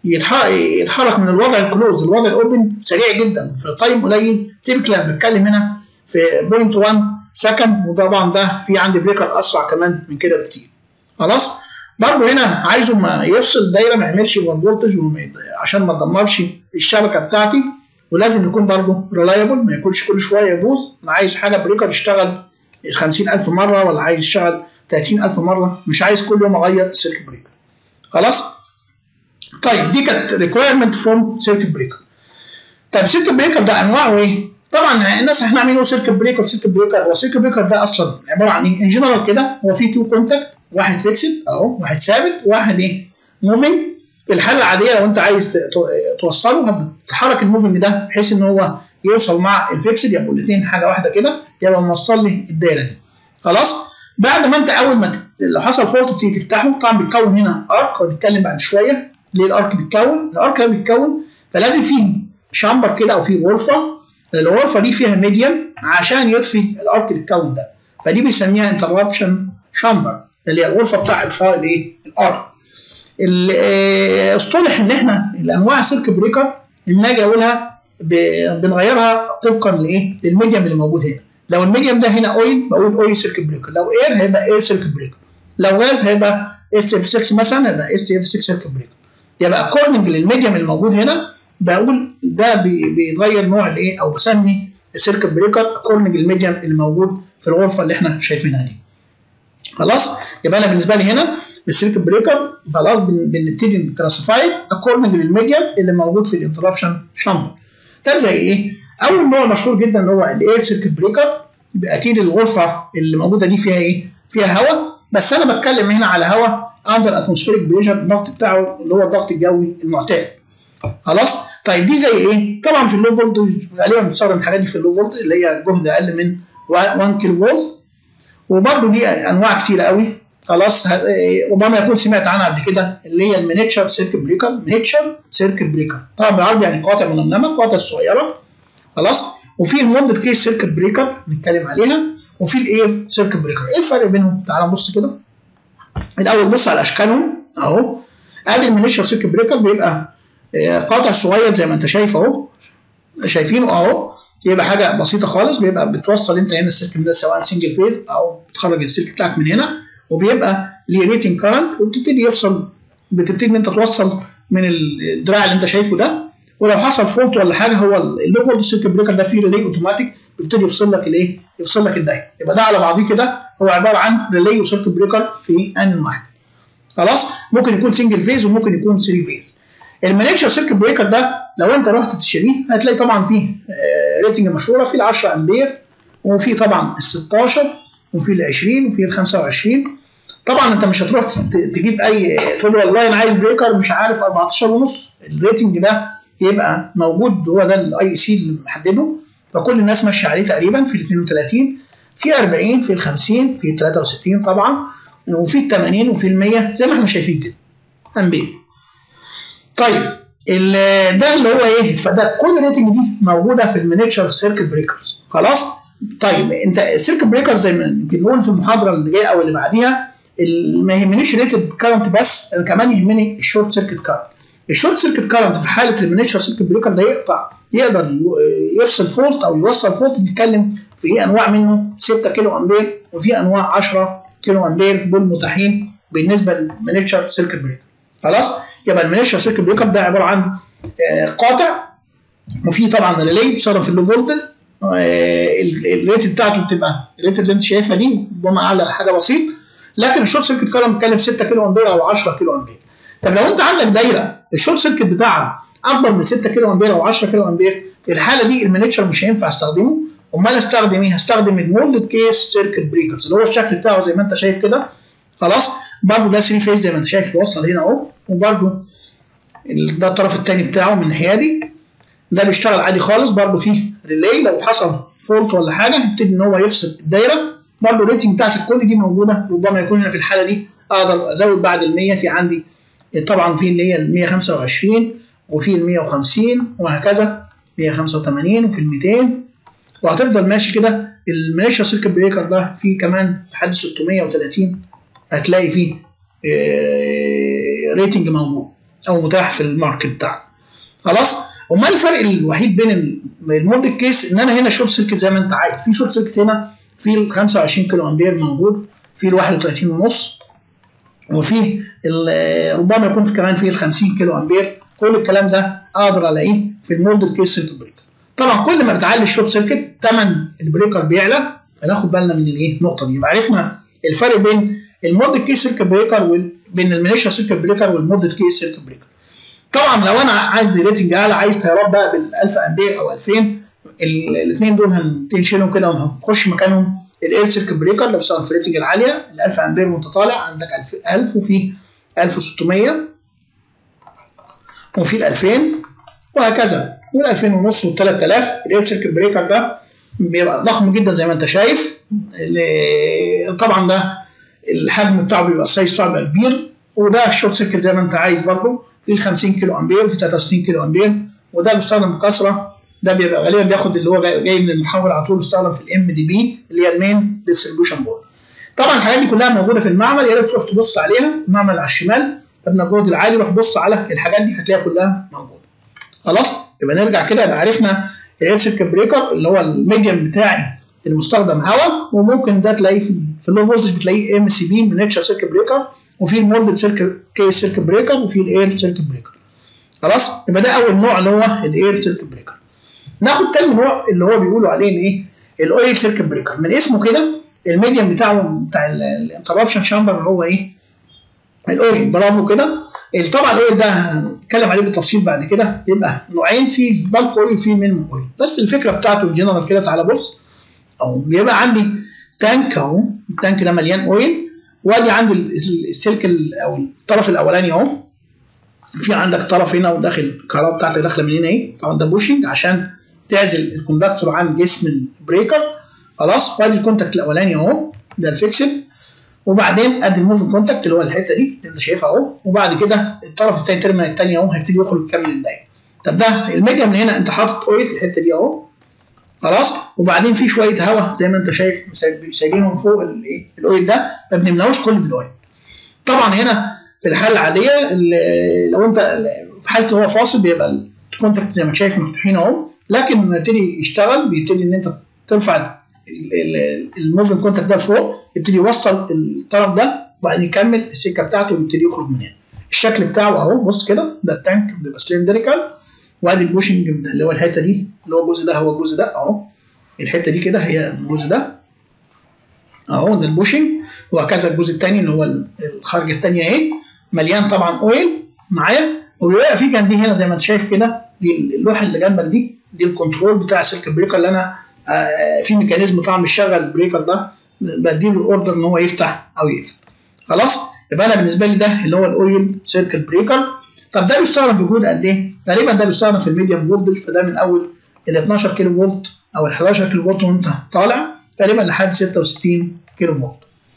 يتحرك من الوضع الكلوز للوضع الاوبن سريع جدا في تايم قليل تيبيكال بنتكلم هنا في 0.1 سكند وطبعا ده في عندي بريكر اسرع كمان من كده بكتير خلاص برضه هنا عايزه ما يفصل الدايره ما يعملش اوفر فولتج عشان ما تدمرش الشبكه بتاعتي ولازم يكون برضه ريلايبل ما يكونش كل شويه يبوظ انا عايز حاجه بريكر يشتغل 50000 مره ولا عايز يشتغل 30000 مره مش عايز كل يوم اغير السيركت بريكر خلاص طيب دي كانت ريكويرمنت فروم سيركت بريكر طيب سيركت بريكر ده انواعه ايه؟ طبعا الناس احنا عاملين سيركت بريكر سيركت بريكر هو سيركت بريكر ده اصلا عباره عن ايه؟ ان جنرال كده هو فيه تو كونتاكت واحد فيكسد اهو واحد ثابت واحد ايه؟ موفينج في الحاله العاديه لو انت عايز توصله بتحرك الموفينج ده بحيث ان هو يوصل مع الفيكسد يبقوا الاثنين حاجه واحده كده يبقى موصل لي الدايره دي خلاص بعد ما انت اول ما لو حصل فولت بتيجي تفتحه طبعا بيتكون هنا ارك وهنتكلم بعد شويه ليه الارك بيتكون الارك ده بيتكون فلازم فيه شامبر كده او فيه غرفه الغرفه دي فيها ميديم عشان يطفي الارك اللي اتكون ده فدي بنسميها انتربشن شامبر اللي هي الغرفه بتاع اطفاء الايه الارك اصطلح ان احنا الانواع سيرك بريكر لما اجي اقولها بنغيرها طبقا لايه للميديم اللي موجود هنا لو الميديم ده هنا اويل بقول اويل سيركت بريكر لو اير هيبقى اير سيركت بريكر لو غاز هيبقى اس اف 6 مثلا هيبقى اس اف 6 سيركت بريكر يبقى اكوردنج للميديم الموجود هنا بقول ده بيتغير نوع الايه او بسمي السيركت بريكر اكوردنج للميديم اللي موجود في الغرفه اللي احنا شايفينها دي خلاص يبقى انا بالنسبه لي هنا السيركت بريكر خلاص بنبتدي نكلاسيفاي اكوردنج للميديم اللي موجود في الانتربشن شامبر طب زي ايه؟ اول نوع مشهور جدا اللي هو الاير سيركت بريكر يبقى اكيد الغرفه اللي موجوده دي فيها ايه؟ فيها هواء بس انا بتكلم هنا على هواء اندر اتموسفيريك بريشر الضغط بتاعه اللي هو الضغط الجوي المعتاد خلاص طيب دي زي ايه؟ طبعا في اللو فولتج غالبا بتستخدم الحاجات دي في اللو فولتج اللي هي جهد اقل من 1 كيلو فولت وبرده دي انواع كتير قوي خلاص ربما يكون سمعت عنها قبل كده اللي هي المينيتشر سيركت بريكر مينيتشر سيركت بريكر طبعا بالعربي يعني قاطع منمنمه قاطع صغيره خلاص وفي المودد كيس سيركت بريكر نتكلم عليها وفي الاير سيركت بريكر ايه الفرق بينهم تعال نبص كده الاول بص على اشكالهم اهو ادي المينيتشر سيركت بريكر بيبقى قاطع صغير زي ما انت شايف اهو شايفينه اهو يبقى حاجه بسيطه خالص بيبقى بتوصل انت هنا السلك ده سواء سنجل فيز او بتخرج السلك بتاعك من هنا وبيبقى ليه ريتنج كارنت وبتبتدي يفصل بتبتدي ان انت توصل من الدراع اللي انت شايفه ده ولو حصل فولت ولا حاجه هو اللو فولت سيركت بريكر ده فيه ريلي اوتوماتيك بيبتدي يفصل لك الايه؟ يفصل لك الدايره يبقى ده على بعضيه كده هو عباره عن ريلي وسيركت بريكر في ان واحد خلاص ممكن يكون سنجل فيز وممكن يكون 3 فيز المانيتشر سيركت بريكر ده لو انت رحت تشتريه هتلاقي طبعا فيه ريتنج مشهوره في ال 10 امبير وفي طبعا ال 16 وفي ال 20 وفي ال 25 طبعا انت مش هتروح تجيب اي تقول له والله انا عايز بريكر مش عارف 14 ونص الريتنج ده يبقى موجود هو ده الاي سي اللي محدده فكل الناس ماشيه عليه تقريبا في ال 32 في 40 في ال 50 في ال 63 طبعا وفي ال 80 وفي ال 100 زي ما احنا شايفين كده امبير طيب ده اللي هو ايه فده كل الريتنج دي موجوده في المينيتشر سيركت بريكرز خلاص طيب انت السيركت بريكر زي ما بنقول في المحاضره اللي جايه او اللي بعديها ما يهمنيش ريتد كارنت بس انا كمان يهمني الشورت سيركت كارنت الشورت سيركت كارنت في حاله المينيتشر سيركت بريكر ده يقطع يقدر يفصل فولت او يوصل فولت بنتكلم في ايه انواع منه 6 كيلو امبير وفي انواع 10 كيلو امبير دول متاحين بالنسبه للمينيتشر سيركت بريكر خلاص يبقى المينيتشر سيركت بريكر ده عباره عن قاطع وفي طبعا ريلي بيستخدم في اللو فولتج الريت بتاعته بتبقى الريت اللي انت شايفها دي ربما اعلى حاجه بسيط لكن الشورت سيركت كارنت بيتكلم 6 كيلو امبير او 10 كيلو امبير طب لو انت عندك دايره الشورت سيركت بتاعها اكبر من 6 كيلو امبير او 10 كيلو امبير في الحاله دي المينيتشر مش هينفع استخدمه امال استخدم ايه؟ هستخدم المولدد كيس سيركت بريكرز اللي هو الشكل بتاعه زي ما انت شايف كده خلاص برضه ده 3 فيز زي ما انت شايف بيوصل هنا اهو وبرضه ده الطرف الثاني بتاعه من الناحيه دي ده بيشتغل عادي خالص برضه فيه ريلي لو حصل فولت ولا حاجه يبتدي ان هو يفصل الدايره برضه الريتنج بتاعت الكل دي موجوده ربما يكون هنا في الحاله دي اقدر ازود بعد ال 100 في عندي طبعا في اللي هي ال 125 وفي ال 150 وهكذا 185 وفي ال 200 وهتفضل ماشي كده المينيشر سيركت بريكر ده فيه كمان لحد 630 هتلاقي فيه ريتنج موجود او متاح في الماركت بتاعك خلاص امال الفرق الوحيد بين الموديل كيس ان انا هنا شورت سيركت زي ما انت عايز في شورت سيركت هنا في ال 25 كيلو امبير موجود في ال 31 ونص وفي ربما يكون في كمان في ال 50 كيلو امبير كل الكلام ده اقدر الاقيه في الموديل كيس سيركت بريكر طبعا كل ما بتعلي الشورت سيركت ثمن البريكر بيعلى فناخد بالنا من الايه النقطه دي يبقى عرفنا الفرق بين الموديل كيس سيركت بريكر وبين المينيشر سيركت بريكر والموديل كيس سيركت بريكر طبعا لو انا عندي ريتنج اعلى عايز تيارات بقى بال 1000 امبير او 2000 الاثنين دول هنشيلهم كده ونخش مكانهم الاير سيركت بريكر اللي بيستخدم في الريتنج العاليه ال 1000 امبير وانت طالع عندك 1000 وفي 1600 وفي ال 2000 وهكذا وال 2000 ونص وال 3000 الاير سيركت بريكر ده بيبقى ضخم جدا زي ما انت شايف طبعا ده الحجم بتاعه بيبقى السايز بتاعه بيبقى كبير وده الشورت سيركت زي ما انت عايز برضه في 50 كيلو امبير وفي 63 كيلو امبير وده بيستخدم بكثره ده بيبقى غالبا بياخد اللي هو جاي من المحول على طول بيستخدم في الام دي بي اللي هي المين ديستريبيوشن بورد طبعا الحاجات دي كلها موجوده في المعمل يا ريت تروح تبص عليها المعمل على الشمال ابن الجهد العالي روح بص على الحاجات دي هتلاقيها كلها موجوده خلاص يبقى نرجع كده يبقى عرفنا الاير سيركت بريكر اللي هو الميديم بتاعي المستخدم هواء وممكن ده تلاقيه في, في اللو فولتج بتلاقيه ام سي بي مينيتشر سيركت بريكر وفي المولد سيركت كيس سيركت بريكر وفي الاير سيركت بريكر خلاص يبقى ده اول نوع اللي هو الاير سيركت بريكر ناخد تاني نوع اللي هو بيقولوا عليه الايه الاويل سيركت بريكر من اسمه كده الميديم بتاعه بتاع الانتربشن شامبر اللي هو ايه الاويل برافو كده طبعا الاويل ده هنتكلم عليه بالتفصيل بعد كده يبقى نوعين في بالك اويل وفي مينيمم اويل بس الفكره بتاعته الجنرال كده تعالى بص او بيبقى عندي تانك اهو التانك ده مليان اويل وادي عندي السلك او الطرف الاولاني اهو في عندك طرف هنا وداخل الكهرباء بتاعتك داخله من هنا اهي طبعا ده بوشنج عشان تعزل الكوندكتور عن جسم البريكر خلاص وادي الكونتاكت الاولاني اهو ده الفيكسد وبعدين ادي الموفنج كونتاكت اللي هو الحته دي اللي انت شايفها اهو وبعد كده الطرف الثاني التيرمينال الثاني اهو هيبتدي يخرج يكمل الدايره طب ده الميديا من هنا انت حاطط اويل في الحته دي اهو خلاص وبعدين في شويه هواء زي ما انت شايف سايبينهم فوق الايه الاويل ده ما بنملاهوش كله بالاويل طبعا هنا في الحاله العاديه لو انت في حاله هو فاصل بيبقى الكونتاكت زي ما شايف مفتوحين اهو لكن لما يبتدي يشتغل بيبتدي ان انت ترفع الموفنج كونتاكت ده لفوق يبتدي يوصل الطرف ده وبعدين يكمل السكه بتاعته ويبتدي يخرج من هنا الشكل بتاعه اهو بص كده ده التانك بيبقى سلندريكال وادي البوشنج اللي هو الحته دي اللي هو الجزء ده هو الجزء ده اهو الحته دي كده هي الجزء ده اهو ده البوشنج وهكذا الجزء الثاني اللي هو الخارجه الثانيه اهي مليان طبعا اويل معايا وبيبقى في جنبي هنا زي ما انت شايف كده دي اللوحه اللي جنبك دي دي الكنترول بتاع السلك بريكر اللي انا آه في ميكانيزم طبعا بيشغل البريكر ده بديله الاوردر ان هو يفتح او يقفل خلاص يبقى انا بالنسبه لي ده اللي هو الاويل سيركت بريكر طب ده بيستخدم في جهد قد ايه؟ غالبا ده بيستخدم في الميديم فولتج فده من اول ال 12 كيلو فولت او ال 11 كيلو فولت وانت طالع غالبا لحد 66 كيلو فولت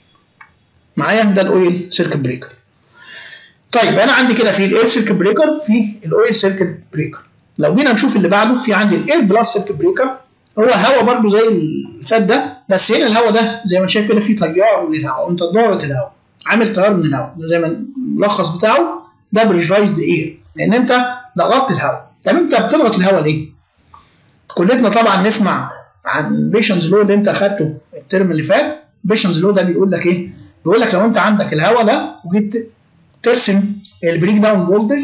معايا ده الاويل سيركت بريكر طيب انا عندي كده في الاير سيركت بريكر في الاويل سيركت بريكر لو جينا نشوف اللي بعده في عندي الاير بلس سيركت بريكر هو هواء برده زي اللي فات ده بس هنا الهواء ده زي ما انت شايف كده في تيار للهواء وانت ضاغط الهواء عامل تيار من الهواء ده زي ما الملخص بتاعه ده بريشرايزد اير لان انت ضغطت الهواء طب انت بتضغط الهواء ليه؟ كلنا طبعا نسمع عن بيشنز لو اللي انت اخدته الترم اللي فات بيشنز لو ده بيقول لك ايه؟ بيقول لك لو انت عندك الهواء ده وجيت ترسم البريك داون فولتج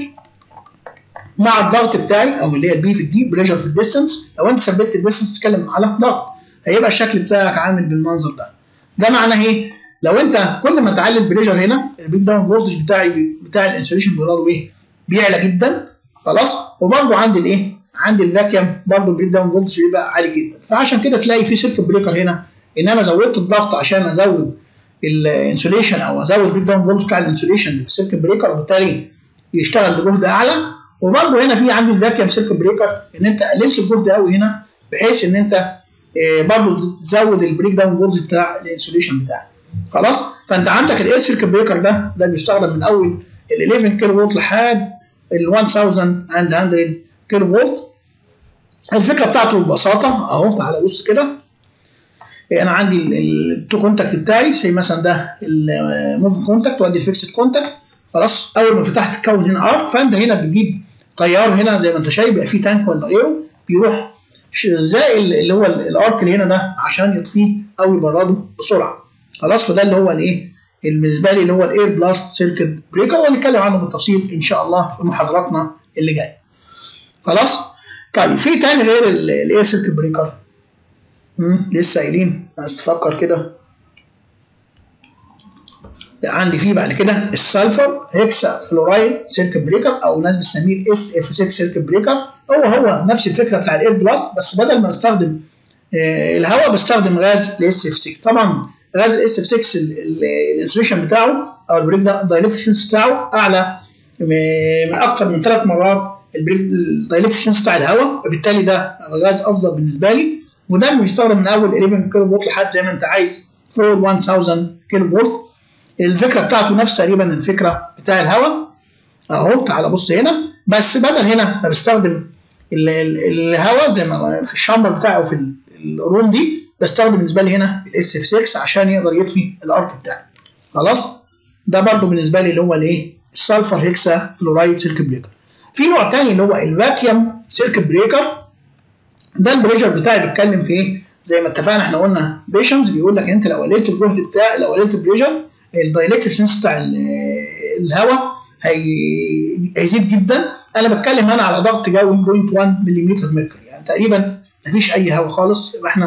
مع الضغط بتاعي او اللي هي البي في الدي بريشر في الديستنس لو انت ثبت الديستنس تتكلم على ضغط هيبقى الشكل بتاعك عامل بالمنظر ده ده معناه ايه؟ لو انت كل ما تعلي البريشر هنا البريك داون فولتج بتاعي بتاع الانسوليشن بيقدر ايه؟ بيعلى جدا خلاص وبرده عندي الايه؟ عندي الفاكيوم برده البريك داون فولتج بيبقى عالي جدا فعشان كده تلاقي في سيركت بريكر هنا ان انا زودت الضغط عشان ازود الانسوليشن او ازود البريك داون فولتج بتاع الانسوليشن اللي في السيركت بريكر وبالتالي يشتغل بجهد اعلى وبرده هنا في عندي الفاكيوم سيركت بريكر ان انت قللت الجهد قوي هنا بحيث ان انت برضه تزود البريك داون فولتج بتاع الانسوليشن بتاعك خلاص فانت عندك الاير سيركت بريكر ده ده بيستخدم من اول ال 11 كيلو فولت لحد ال 1100 كيلو فولت الفكره بتاعته ببساطه اهو تعالى بص كده انا عندي التو كونتاكت بتاعي زي مثلا ده الموف كونتاكت وادي الفيكسد كونتاكت خلاص اول ما فتحت تكون هنا ارك فانت هنا بتجيب تيار هنا زي ما انت شايف بيبقى فيه تانك ولا ايرو بيروح زي اللي هو الارك اللي هنا ده عشان يطفيه او يبرده بسرعه خلاص فده اللي هو الايه بالنسبه لي اللي هو الاير بلاست سيركت بريكر وهنتكلم عنه بالتفصيل ان شاء الله في محاضراتنا اللي جايه خلاص طيب في تاني غير الاير سيركت بريكر لسه قايلين عايز تفكر كده عندي فيه بعد كده السلفر هيكسا فلورايد سيركت بريكر او ناس بتسميه الاس اف 6 سيركت بريكر هو هو نفس الفكره بتاع الاير بلاست بس بدل ما استخدم آه الهواء بستخدم غاز الاس اف 6 طبعا غاز الاس اف 6 الانسوليشن بتاعه او البريك دايلكتريك بتاعه اعلى من اكتر من ثلاث مرات البريك الدايلكتريك بتاع الهواء فبالتالي ده غاز افضل بالنسبه لي وده بيستخدم من اول 11 كيلو فولت لحد زي ما انت عايز فوق 1000 كيلو فولت الفكره بتاعته نفس تقريبا الفكره بتاع الهواء اهو تعالى بص هنا بس بدل هنا ما بستخدم الهواء زي ما في الشامبر بتاعي او في الروم دي بستخدم بالنسبه لي هنا الاس اف 6 عشان يقدر يطفي الارك بتاعي خلاص ده برضو بالنسبه لي اللي هو الايه السلفر هيكسا فلورايد سيركت بريكر في نوع تاني اللي هو الفاكيوم سيركت بريكر ده البريشر بتاعي بيتكلم في ايه زي ما اتفقنا احنا قلنا بيشنز بيقول لك انت لو قللت الجهد بتاعي لو قللت البريشر الدايلكتريك سنس بتاع الهواء هي... هيزيد جدا انا بتكلم هنا على ضغط جوي 0.1 ملم ميركوري يعني تقريبا مفيش اي هواء خالص يبقى احنا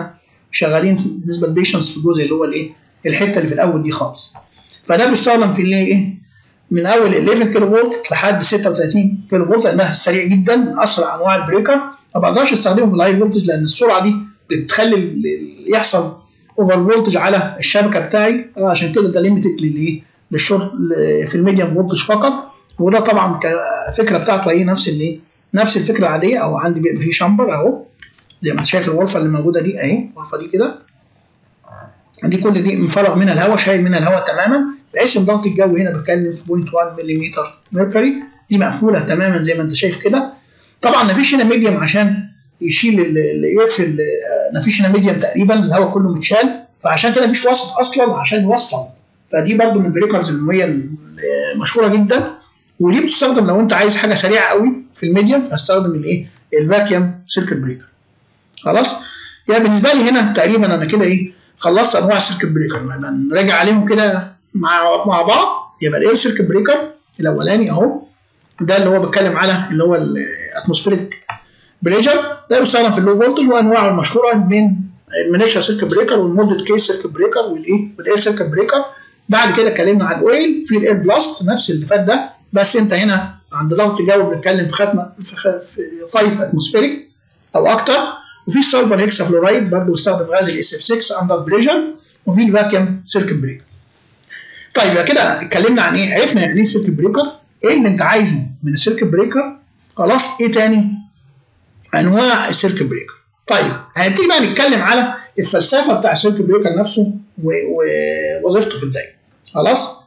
شغالين بالنسبه للبيشنس في الجزء اللي هو الايه الحته اللي في الاول دي خالص فده بيستخدم في اللي ايه من اول 11 كيلو فولت لحد 36 كيلو فولت لانها سريع جدا اسرع انواع البريكر ما بقدرش استخدمه في الهاي فولتج لان السرعه دي بتخلي يحصل اوفر فولتج على الشبكه بتاعي عشان كده ده ليميتد للايه للشورت في الميديم فولتج فقط وده طبعا كفكره بتاعته هي نفس الايه نفس الفكره العاديه او عندي بيبقى فيه شامبر اهو زي ما انت شايف الغرفه اللي موجوده دي اهي الغرفه دي كده دي كل دي مفرغ منها الهواء شايل منها الهواء تماما بحيث ان ضغط الجو هنا بتكلم في 0.1 ملم ميركوري دي مقفوله تماما زي ما انت شايف كده طبعا مفيش هنا ميديم عشان يشيل يقفل مفيش هنا ميديم تقريبا الهواء كله متشال فعشان كده مفيش وسط اصلا عشان يوصل فدي برده من البريكرز اللي هي مشهوره جدا ودي بتستخدم لو انت عايز حاجه سريعه قوي في الميديم فاستخدم الايه الفاكيوم سيركت بريكر خلاص يعني بالنسبه لي هنا تقريبا انا كده ايه خلصت انواع السيركت بريكر لما نراجع عليهم كده مع مع بعض يبقى الاير سيركت بريكر الاولاني اهو ده اللي هو بتكلم على اللي هو الاتموسفيريك بريشر ده يستخدم في اللو فولتج وانواعه المشهوره من المينيشر سيركت بريكر والمولدد كيس سيركت بريكر والايه والاير سيركت بريكر بعد كده اتكلمنا عن الاويل في الاير بلاست نفس اللي فات ده بس انت هنا عند ضغط جو بنتكلم في ختمه في 5 اتموسفيريك او اكتر وفي السلفر هيكسا فلورايد برضه بيستخدم غاز الاس اف 6 اندر بريشر وفي الفاكيوم سيركت بريكر. طيب يبقى كده اتكلمنا عن ايه؟ عرفنا يعني ايه سيركت بريكر؟ ايه اللي انت عايزه من السيركت بريكر؟ خلاص ايه تاني؟ انواع السيركت بريكر. طيب هنبتدي بقى نتكلم على الفلسفه بتاع السيركت بريكر نفسه ووظيفته في الدايره. خلاص؟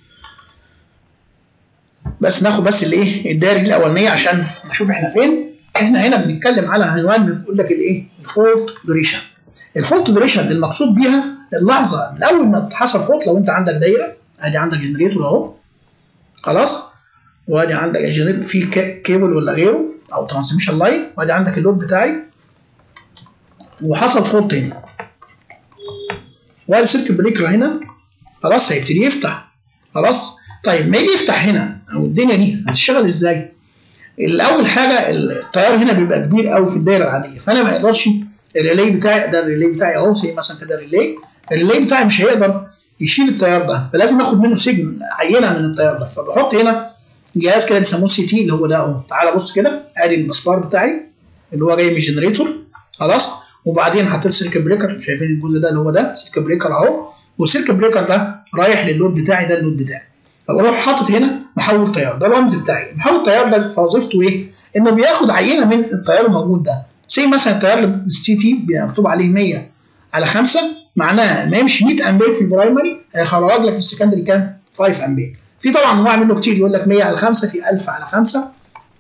بس ناخد بس الايه؟ الدايره دي الاولانيه عشان نشوف احنا فين. احنا هنا بنتكلم على عنوان بيقول لك الايه؟ الفولت دوريشن. الفولت دوريشن المقصود بيها اللحظه من اول ما حصل فولت لو انت عندك دايره ادي عندك جنريتور اهو خلاص وادي عندك الجنريتور فيه كيبل ولا غيره او ترانسميشن لاين وادي عندك اللود بتاعي وحصل فولت هنا وادي سيركت بريكر هنا خلاص هيبتدي يفتح خلاص طيب ما يجي يفتح هنا او الدنيا دي هتشتغل ازاي؟ الاول حاجه التيار هنا بيبقى كبير قوي في الدايره العاديه فانا ما اقدرش الريلي بتاعي ده الريلي بتاعي اهو زي مثلا كده ريلي الريلي بتاعي مش هيقدر يشيل التيار ده فلازم اخد منه سجن عينه من التيار ده فبحط هنا جهاز كده بيسموه سي تي اللي هو ده اهو تعالى بص كده ادي المسمار بتاعي اللي هو جاي من الجنريتور خلاص وبعدين حطيت سيركت بريكر شايفين الجزء ده اللي هو ده سيركت بريكر اهو والسيركت بريكر ده رايح للود بتاعي ده اللود بتاعي فبروح حاطط هنا محول تيار ده الرمز بتاعي محول التيار ده فوظيفته ايه؟ انه بياخد عينه من التيار الموجود ده زي مثلا التيار السي تي مكتوب عليه 100 على 5 معناها لما يمشي 100 امبير في البرايمري هيخرج لك في السكندري كام؟ 5 امبير في طبعا انواع منه كتير يقول لك 100 على 5 في 1000 على 5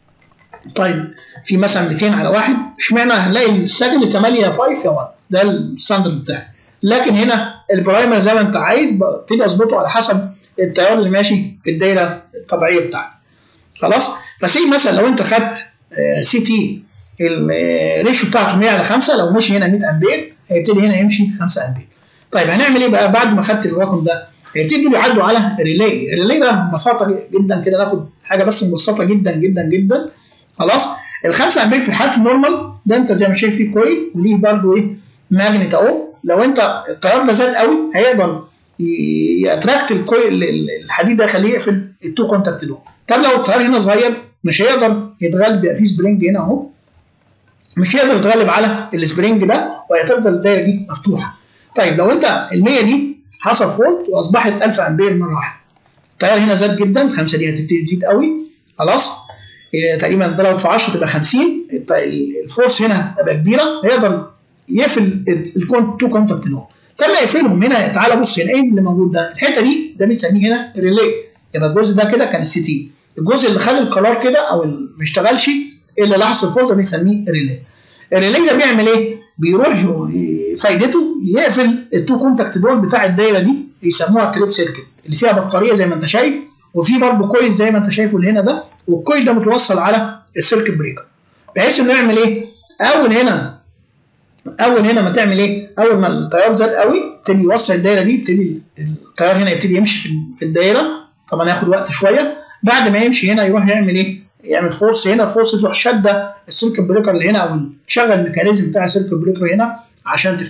طيب في مثلا 200 على 1 اشمعنى هنلاقي السكندري 8 5 يا 1 ده الستاندرد بتاعي لكن هنا البرايمري زي ما انت عايز ببتدي اظبطه على حسب التيار اللي ماشي في الدايره الطبيعيه بتاعتي خلاص فسي مثلا لو انت خدت سي تي الريشيو بتاعته 100 على 5 لو مشي هنا 100 امبير هيبتدي هنا يمشي 5 امبير طيب هنعمل ايه بقى بعد ما خدت الرقم ده هيبتدوا يعدوا على الريلي الريلي ده ببساطه جدا كده ناخد حاجه بس مبسطه جدا جدا جدا خلاص ال 5 امبير في حاله النورمال ده انت زي ما شايف فيه كويل وليه برده ايه ماجنت اهو لو انت التيار ده زاد قوي هيقدر ياتراكت الكويل الحديد ده يخليه يقفل التو كونتاكت دول طب لو التيار هنا صغير مش هيقدر يتغلب بيبقى فيه سبرينج هنا اهو مش هيقدر يتغلب على السبرينج ده وهتفضل الدايره دي مفتوحه طيب لو انت ال 100 دي حصل فولت واصبحت 1000 امبير مره واحده التيار هنا زاد جدا 5 دي هتبتدي تزيد قوي خلاص تقريبا ضربت في 10 تبقى 50 الفورس هنا هتبقى كبيره هيقدر يقفل الكونت تو كونتاكت دول طب ما يقفلهم هنا تعالى بص هنا ايه اللي موجود ده الحته دي ده بنسميه هنا ريلي يبقى الجزء ده كده كان السي تي الجزء اللي خد القرار كده او اللي ما اشتغلش اللي لاحظ الفولت بنسميه ريلي الريلي ده بيعمل ايه؟ بيروح فايدته يقفل التو كونتاكت دول بتاع الدايره دي يسموها تريب سيركت اللي فيها بطاريه زي ما انت شايف وفي برضه كويل زي ما انت شايفه اللي هنا ده والكويل ده متوصل على السيركت بريكر بحيث انه يعمل ايه؟ اول هنا اول هنا ما تعمل ايه؟ اول ما التيار زاد قوي يبتدي يوصل الدايره دي يبتدي التيار هنا يبتدي يمشي في الدايره طبعا هياخد وقت شويه بعد ما يمشي هنا يروح يعمل ايه؟ يعمل فورس هنا الفورس تروح شاده السيركت بريكر اللي هنا او تشغل الميكانيزم بتاع السيركت بريكر هنا عشان تفتحه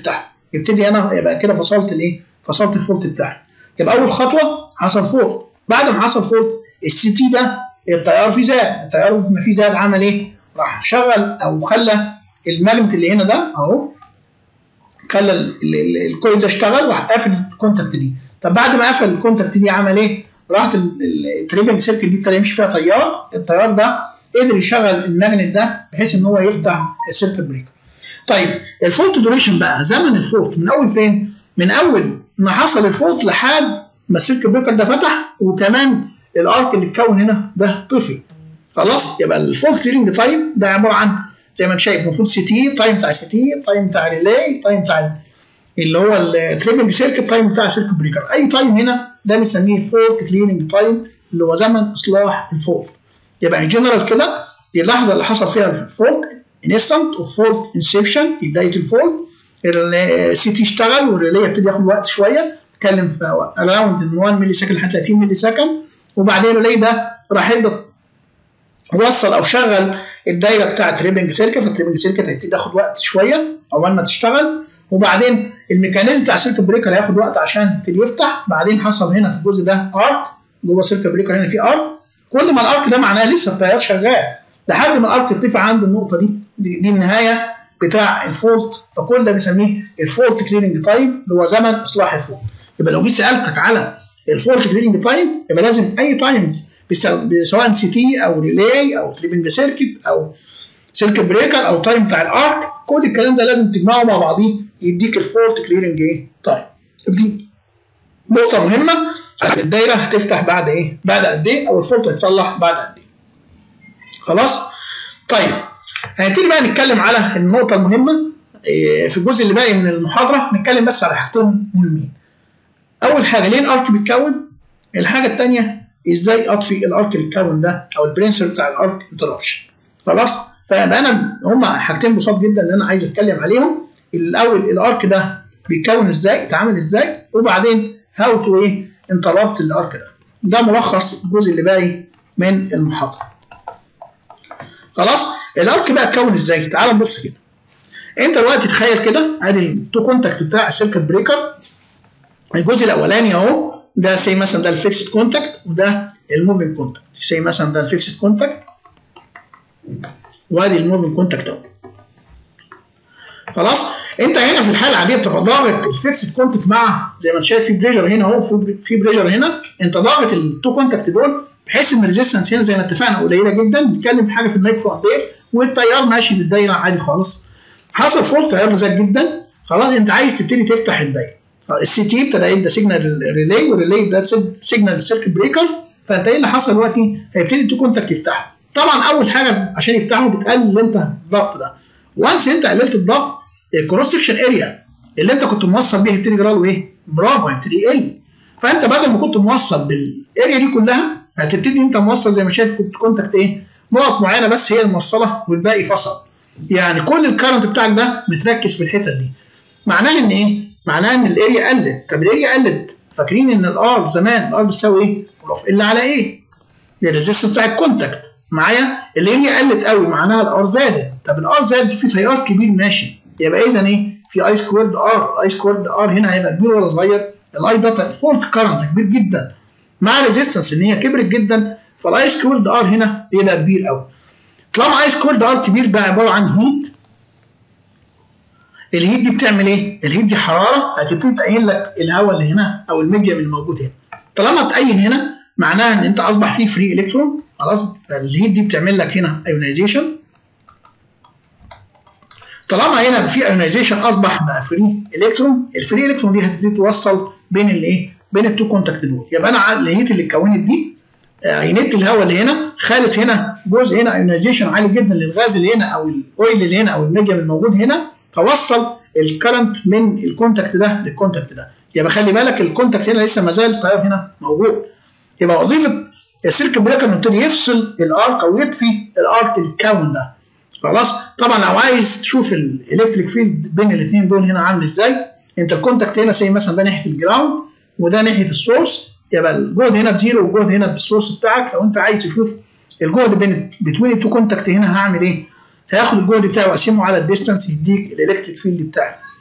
يبتدي انا يبقى كده فصلت الايه؟ فصلت الفولت بتاعي يبقى اول خطوه حصل فولت بعد ما حصل فولت السي تي ده التيار فيه زاد التيار ما فيه زاد عمل ايه؟ راح شغل او خلى الماجنت اللي هنا ده اهو خلى الكويل ده اشتغل وراح قافل الكونتاكت دي طب بعد ما قفل الكونتاكت دي عمل ايه؟ راحت التريبنج سيركت دي ابتدى يمشي فيها تيار التيار ده قدر يشغل الماجنت ده بحيث ان هو يفتح السيركت بريكر طيب الفولت دوريشن بقى زمن الفولت من اول فين؟ من اول ما حصل الفولت لحد ما السيركت بريكر ده فتح وكمان الارك اللي اتكون هنا ده طفي خلاص يبقى الفولت كليرنج تايم ده عباره عن زي ما انت شايف المفروض سي تي تايم بتاع سي تي تايم بتاع ريلاي تايم بتاع اللي هو التريبنج سيركت تايم بتاع سيركت بريكر اي تايم هنا ده بنسميه فولت كليرنج تايم اللي هو زمن اصلاح الفولت يبقى ان جنرال كده دي اللحظه اللي حصل فيها الفولت انستنت اوف فولت انسبشن بدايه الفولت السي تي اشتغل والريلي ابتدي ياخد وقت شويه اتكلم في اراوند 1 ملي سكند لحد 30 ملي سكند وبعدين الريلي ده راح يبدا وصل او شغل الدايره بتاعت تريبنج سيركت فالتريبنج سيركت هيبتدي ياخد وقت شويه اول ما تشتغل وبعدين الميكانيزم بتاع السيركت بريكر هياخد وقت عشان يبتدي يفتح بعدين حصل هنا في الجزء ده ارك جوه السيركت بريكر هنا في ارك كل ما الارك ده معناه لسه التيار شغال لحد ما الارك يرتفع عند النقطه دي دي, دي النهايه بتاع الفولت فكل ده بنسميه الفولت كليرنج تايم اللي هو زمن اصلاح الفولت يبقى لو جيت سالتك على الفولت كليرنج تايم يبقى لازم اي تايمز سواء سي تي او ريلاي او تريبنج سيركت او سيركت بريكر او تايم بتاع الارك كل الكلام ده لازم تجمعه مع بعضيه يديك الفولت كليرنج ايه تايم دي نقطه مهمه الدايره هتفتح بعد ايه بعد قد ايه او الفولت هيتصلح بعد قد ايه خلاص طيب هنبتدي بقى نتكلم على النقطه المهمه في الجزء اللي باقي من المحاضره نتكلم بس على حاجتين مهمين اول حاجه ليه الارك بيتكون الحاجه الثانيه ازاي اطفي الارك اللي اتكون ده او البرنسبل بتاع الارك انتربشن خلاص فيبقى انا هما حاجتين بسيط جدا اللي انا عايز اتكلم عليهم الاول الارك ده بيتكون ازاي اتعمل ازاي وبعدين هاو تو ايه انتربت الارك ده ده ملخص الجزء اللي باقي من المحاضره خلاص الارك بقى اتكون ازاي تعال نبص كده انت دلوقتي تخيل كده ادي التو كونتاكت بتاع السيركت بريكر الجزء الاولاني اهو ده سي مثلا ده الفيكسد كونتاكت وده الموفينج كونتاكت سي مثلا ده الفيكسد كونتاكت وادي الموفينج كونتاكت اهو خلاص انت هنا في الحاله العاديه بتبقى ضاغط الفيكسد كونتاكت مع زي ما انت شايف في بريشر هنا اهو في بريشر هنا انت ضاغط التو كونتاكت دول بحيث ان الريزستنس هنا زي ما اتفقنا قليله جدا بنتكلم في حاجه في المايكرو امبير والتيار ماشي في الدايره عادي خالص حصل فولت تيار زاد جدا خلاص انت عايز تبتدي تفتح الدايره السي تي ابتدى يدي سيجنال ريلي والريلي ده سيجنال سيركت بريكر فانت ايه اللي حصل دلوقتي؟ هيبتدي التو كونتاكت يفتحوا طبعا اول حاجه عشان يفتحوا بتقلل انت الضغط ده وانس انت قللت الضغط الكروس سكشن اريا اللي انت كنت موصل بيها يبتدي يجرى له ايه؟ برافو هيبتدي يقل فانت بدل ما كنت موصل بالاريا دي كلها هتبتدي انت موصل زي ما شايف كنت كونتاكت ايه؟ نقط معينه بس هي الموصله والباقي فصل يعني كل الكرنت بتاعك ده متركز في الحتت دي معناها ان ايه؟ معناها ان الاريا قلت طب الاريا قلت فاكرين ان الار زمان الار بتساوي ايه؟ اف ال على ايه؟ دي الريزستنس بتاع الكونتاكت معايا الاريا قلت قوي معناها الار زادت طب الار زاد في تيار كبير ماشي يبقى اذا ايه؟ في اي سكويرد ار اي سكويرد ار هنا هيبقى كبير ولا صغير؟ الاي ده الفولت كرنت كبير جدا مع ريزيستنس ان هي كبرت جدا فالاي سكويرد ار هنا بيبقى كبير قوي طالما اي سكويرد ار كبير ده عباره عن هيت الهيت دي بتعمل ايه؟ الهيت دي حراره هتبتدي تقين لك الهواء اللي هنا او الميديم اللي موجود هنا. طالما تقين هنا معناها ان انت اصبح فيه فري الكترون خلاص الهيت دي بتعمل لك هنا ايونيزيشن طالما هنا في ايونيزيشن اصبح بقى فري الكترون الفري الكترون دي هتبتدي توصل بين الايه؟ بين التو كونتاكت دول يبقى انا الهيت اللي اتكونت دي عينت الهواء اللي هنا خلت هنا جزء هنا ايونيزيشن عالي جدا للغاز اللي هنا او الاويل اللي هنا او الميديم الموجود هنا فوصل الكرنت من الكونتاكت ده للكونتاكت ده يبقى خلي بالك الكونتاكت هنا لسه ما زال التيار هنا موجود يبقى وظيفه السيركت بريكر انه يبتدي يفصل الارك او يطفي الارك الكون ده خلاص طبعا لو عايز تشوف الالكتريك فيلد بين الاثنين دول هنا عامل ازاي انت الكونتاكت هنا زي مثلا ده ناحيه الجراوند وده ناحيه السورس يبقى الجهد هنا بزيرو والجهد هنا بالسورس بتاعك لو انت عايز تشوف الجهد بين بين التو كونتاكت هنا هعمل ايه؟ هاخد الجهد بتاعي واقسمه على الديستانس يديك الالكتريك فيلد بتاعي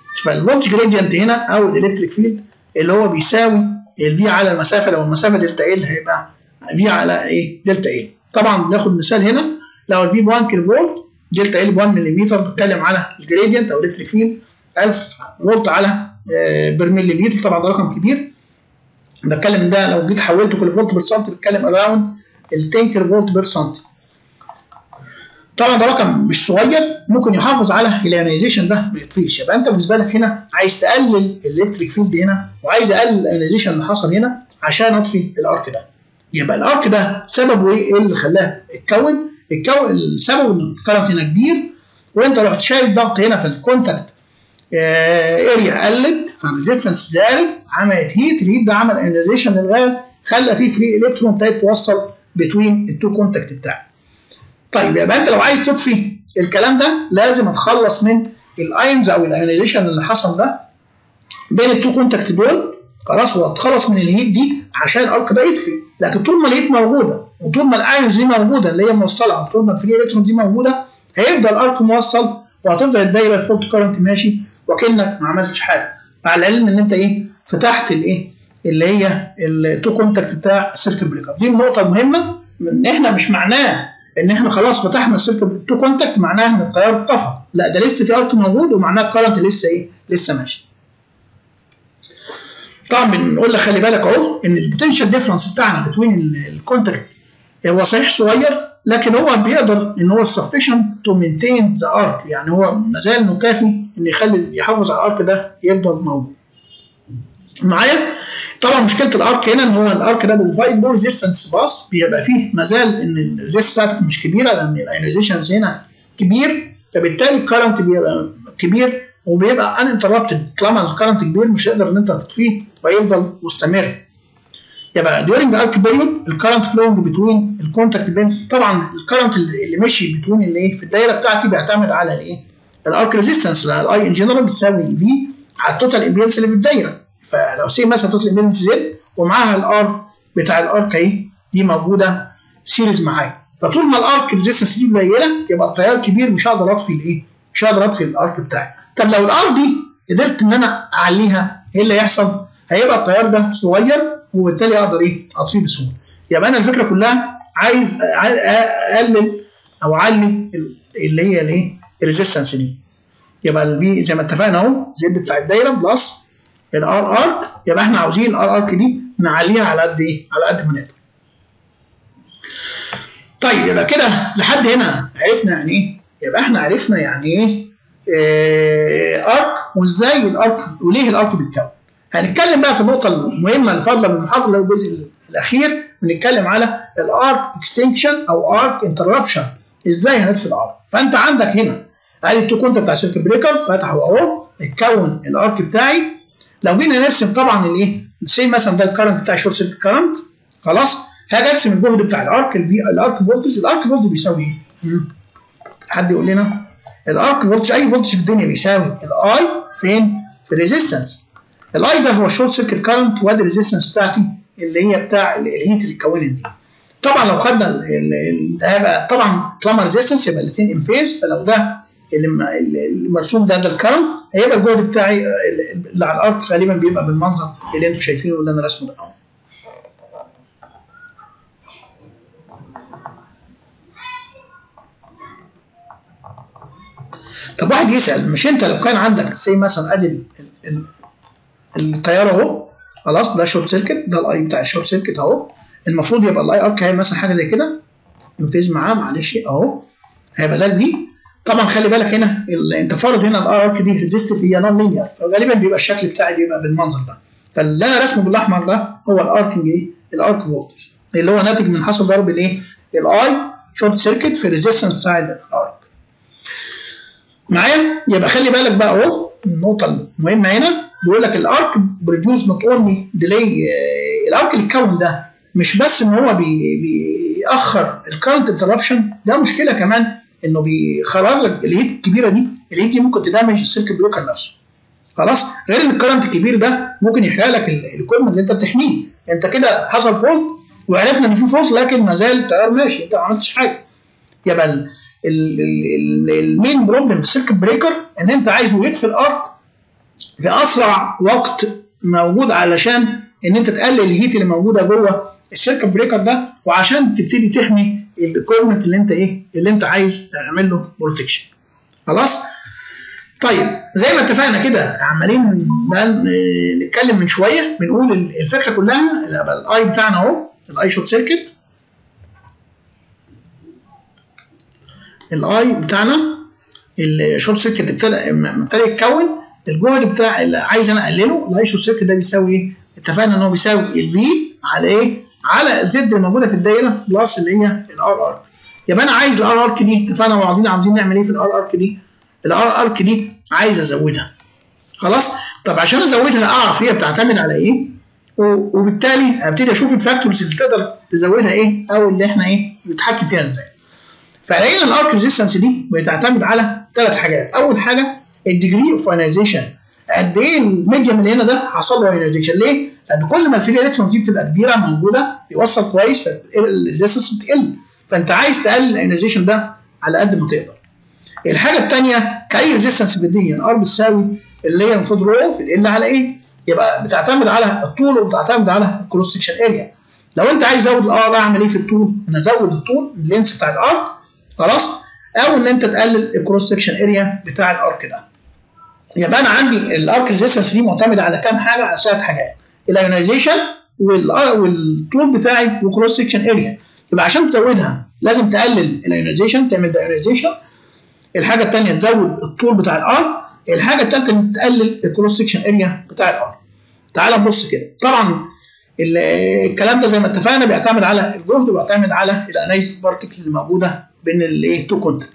فالفولتج جريدينت هنا او الالكتريك فيلد اللي هو بيساوي الفي على المسافه لو المسافه دلتا ال هيبقى في على ايه دلتا ال طبعا ناخد مثال هنا لو الفي ب 1 كيلو فولت دلتا ال ب 1 ملم بتكلم على الجريدينت او الكتريك فيلد 1000 فولت على بير مليمتر طبعا ده رقم كبير بتكلم ده لو جيت حولته كل فولت بير سنتي بتكلم اراوند ال 10 كيلو فولت بير سنتي طبعا ده رقم مش صغير ممكن يحافظ على الايونيزيشن ده ما يطفيش يبقى انت بالنسبه لك هنا عايز تقلل الالكتريك فيلد هنا وعايز اقلل الايونيزيشن اللي حصل هنا عشان اطفي الارك ده يبقى الارك ده سببه ايه؟ ايه اللي خلاه اتكون؟ اتكون السبب ان الكرنت هنا كبير وانت رحت شايل الضغط هنا في الكونتاكت اريا قلت فالريزستنس زادت عملت هيت الهيت ده عمل ايونيزيشن للغاز خلى فيه فري الكترون ابتدت توصل بين التو كونتاكت بتاعك. طيب يبقى انت لو عايز تطفي الكلام ده لازم اتخلص من الايونز او الايونيزيشن اللي حصل ده بين التو كونتاكت دول خلاص واتخلص من الهيت دي عشان الارك ده يطفي لكن طول ما الهيت موجوده وطول ما الايونز دي موجوده اللي هي موصله طول ما الفري الكترون دي موجوده هيفضل الارك موصل وهتفضل الدايره الفولت كارنت ماشي وكانك ما عملتش حاجه مع العلم ان انت ايه فتحت الايه اللي هي التو كونتاكت بتاع السيركت بريكر دي نقطه مهمه ان احنا مش معناه ان احنا خلاص فتحنا السيركت التو كونتاكت معناه ان التيار اتطفى لا ده لسه في ارك موجود ومعناه الكرنت لسه ايه لسه ماشي طبعا بنقول لك خلي بالك اهو ان البوتنشال ديفرنس بتاعنا بين الكونتاكت هو صحيح صغير لكن هو بيقدر ان هو sufficient to maintain the arc يعني هو ما زال انه كافي ان يخلي يحافظ على الارك ده يفضل موجود. معايا؟ طبعا مشكله الارك هنا ان هو الارك ده بروفايد بور ريزيستنس باس بيبقى فيه ما زال ان الريزيستنس بتاعتك مش كبيره لان الايونيزيشنز هنا كبير فبالتالي الكرنت بيبقى كبير وبيبقى ان انتربتد طالما الكرنت كبير مش هتقدر ان انت تطفيه ويفضل مستمر. يبقى during the arc period الكرنت flowing between الكونتاكت بينز طبعا الكرنت اللي مشي بتوين اللي ايه في الدايره بتاعتي بيعتمد على الايه؟ الارك ريزيستنس الاي ان جنرال بتساوي في على التوتال امبيدنس اللي في الدايره فلو سي مثلا توتال امبيدنس زد ومعاها الار بتاع الارك اهي دي موجوده سيريز معايا فطول ما الارك ريزيستنس دي قليله يبقى التيار كبير مش هقدر اطفي الايه؟ مش هقدر اطفي الارك بتاعي طب لو الار دي قدرت ان انا اعليها ايه اللي هيحصل؟ هيبقى التيار ده صغير وبالتالي اقدر ايه اطفيه بسهوله يبقى انا الفكره كلها عايز اقلل او اعلي اللي هي الايه الريزيستنس دي يبقى الفي زي ما اتفقنا اهو زد بتاع الدايره بلس الار ارك يبقى احنا عاوزين الار ارك دي نعليها على قد ايه على قد ما نقدر طيب يبقى كده لحد هنا عرفنا يعني ايه يبقى احنا عرفنا يعني ايه, إيه ارك وازاي الارك وليه الارك بيتكون هنتكلم بقى في النقطة المهمة اللي فاضلة من المحاضرة اللي هو الجزء الأخير بنتكلم على الارك اكستنكشن أو ارك انتربشن إزاي هنطفي الارك فأنت عندك هنا ادي التو كونت بتاع السيركت بريكر فتحه أهو اتكون الارك بتاعي لو جينا نرسم طبعا الايه سي مثلا ده الكرنت بتاع الشورت سيركت كرنت خلاص هاجي ارسم الجهد بتاع الارك الفي الارك فولتج الارك فولتج بيساوي ايه؟ حد يقول لنا الارك فولتج اي فولتج في الدنيا بيساوي الاي فين؟ في الريزيستنس الاي ده هو شورت سيركت كارنت وادي الريزيستنس بتاعتي اللي هي بتاع الهيت اللي اتكونت دي طبعا لو خدنا هيبقى طبعا طالما ريزيستنس يبقى الاثنين ان فيز فلو ده المرسوم ده ده الكرنت هيبقى الجهد بتاعي اللي على الارك غالبا بيبقى بالمنظر اللي انتم شايفينه اللي انا رسمه ده اهو طب واحد يسال مش انت لو كان عندك زي مثلا ادي التيار اهو خلاص ده شورت سيركت ده الاي بتاع الشورت سيركت اهو المفروض يبقى الاي ارك هيبقى مثلا حاجه زي كده انفيز معاه معلش اهو هيبقى ده الفي طبعا خلي بالك هنا انت فارض هنا الاي ارك دي ريزيستيف هي نون لينير فغالبا بيبقى الشكل بتاعي بيبقى بالمنظر ده فاللي انا رسمه بالاحمر ده هو الاركنج ايه الارك فولتج اللي هو ناتج من حصل ضرب الايه الاي شورت سيركت في الريزيستنس بتاع الارك معايا يبقى خلي بالك بقى اهو النقطه المهمه هنا بيقول لك الارك بريديوس نوت اونلي ديلي الارك اللي اتكون ده مش بس ان هو بي بيأخر الكارنت انتربشن ده مشكله كمان انه بيخرج لك الهيت الكبيره دي الهيت دي ممكن تدمج السيركت بلوكر نفسه خلاص غير ان الكرنت الكبير ده ممكن يحرق لك الايكويبمنت اللي انت بتحميه انت كده حصل فولت وعرفنا ان في فولت لكن ما زال التيار ماشي انت ما عملتش حاجه يبقى المين بروبلم في السيركت بريكر ان انت عايزه يطفي الارك في اسرع وقت موجود علشان ان انت تقلل الهيت اللي موجوده جوه السيركت بريكر ده وعشان تبتدي تحمي الايكويبمنت اللي انت ايه اللي انت عايز تعمل له بروتكشن خلاص طيب زي ما اتفقنا كده عمالين نتكلم من شويه بنقول الفكره كلها الاي بتاعنا اهو الاي شورت سيركت الاي بتاعنا الشورت سيركت ابتدى ابتدى يتكون الجهد بتاع اللي عايز انا اقلله الاي شورت سيركت ده بيساوي ايه؟ اتفقنا ان هو بيساوي الفي على ايه؟ على الزد اللي موجوده في الدايره بلس اللي هي الار ارك يبقى انا عايز الار ارك دي اتفقنا مع بعضينا عاوزين نعمل ايه في الار ارك دي؟ الار ارك دي عايز ازودها خلاص؟ طب عشان ازودها اعرف هي بتعتمد على ايه؟ وبالتالي ابتدي اشوف الفاكتورز اللي تقدر تزودها ايه او اللي احنا ايه نتحكم فيها ازاي. فلقينا الارك ريزيستنس دي بتعتمد على ثلاث حاجات، اول حاجه الديجري اوف ايونيزيشن قد ايه الميديم اللي هنا ده حصل له ايونيزيشن ليه؟ لان كل ما الفري الكترونز دي بتبقى كبيره موجوده بيوصل كويس فالريزيستنس بتقل فانت عايز تقلل الايونيزيشن ده على قد ما تقدر. الحاجه الثانيه كاي ريزيستنس بديه الار بتساوي اللي هي المفروض رو في ال على ايه؟ يبقى بتعتمد على الطول وبتعتمد على الكروس سكشن اريا. لو انت عايز تزود الار اعمل ايه في الطول؟ انا ازود الطول اللينس بتاع الار خلاص؟ او ان انت تقلل الكروس سكشن اريا بتاع الارك ده. يبقى انا عندي الارك ريزيستنس دي معتمده على كام حاجه؟ على ثلاث حاجات. الايونيزيشن والطول بتاعي والكروس سكشن اريا. يبقى عشان تزودها لازم تقلل الايونيزيشن تعمل دايونيزيشن. الحاجه الثانيه تزود الطول بتاع الار. الحاجه الثالثه ان تقلل الكروس سكشن اريا بتاع الار. تعال نبص كده. طبعا الكلام ده زي ما اتفقنا بيعتمد على الجهد وبيعتمد على الانايز بارتكل اللي موجوده بين الايه تو كونتاكت.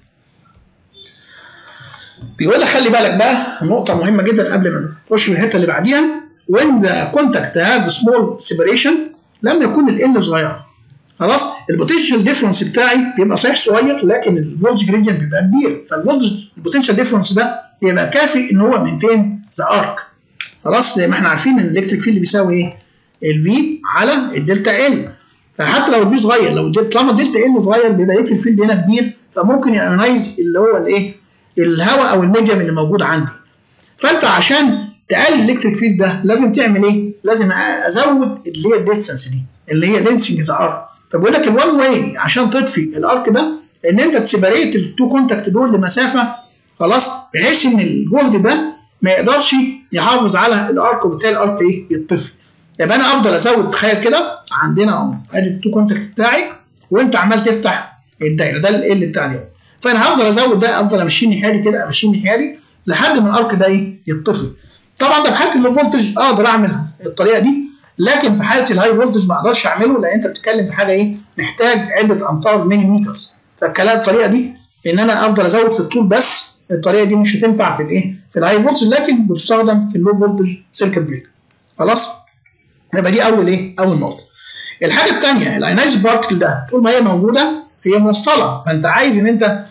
بيقول لك خلي بالك بقى نقطة مهمة جدا قبل ما نخش في الحتة اللي بعديها when the contact have small separation لما يكون ال صغيرة خلاص البوتنشال ديفرنس بتاعي بيبقى صحيح صغير لكن الفولج جريدينت بيبقى كبير فالفولج البوتنشال ديفرنس ده يبقى كافي ان هو مينتين ذا ارك خلاص زي ما احنا عارفين ان الالكتريك فيلد بيساوي ايه؟ الفي على الدلتا ال فحتى لو الفي صغير لو طالما الدلتا ال صغير بيبقى يكفي الفيلد هنا كبير فممكن يأنايز اللي هو الايه؟ الهواء او الميديم اللي موجود عندي فانت عشان تقلل الالكتريك فيلد ده لازم تعمل ايه؟ لازم ازود اللي هي الديستنس دي اللي هي لينسنج ذا ارك فبقول لك الوان واي عشان تطفي الارك ده ان انت تسيبريت التو كونتاكت دول لمسافه خلاص بحيث ان الجهد ده ما يقدرش يحافظ على الارك وبالتالي الارك ايه؟ يطفي يبقى انا افضل ازود تخيل كده عندنا اهو ادي التو كونتاكت بتاعي وانت عمال تفتح الدايره ده ال بتاعي اهو فانا هفضل ازود ده افضل امشيه نحاري كده امشيه نحاري لحد ما الارك ده يطفي طبعا ده في حاله اللو فولتج اقدر اعمل الطريقه دي لكن في حاله الهاي فولتج ما اقدرش اعمله لان انت بتتكلم في حاجه ايه محتاج عده امتار ميني مترز فالكلام الطريقه دي ان انا افضل ازود في الطول بس الطريقه دي مش هتنفع في الايه في الهاي فولتج لكن بتستخدم في اللو فولتج سيركت بريكر خلاص يبقى دي اول ايه اول نقطه الحاجه الثانيه الاينايز بارتكل ده طول ما هي موجوده هي موصله فانت عايز ان انت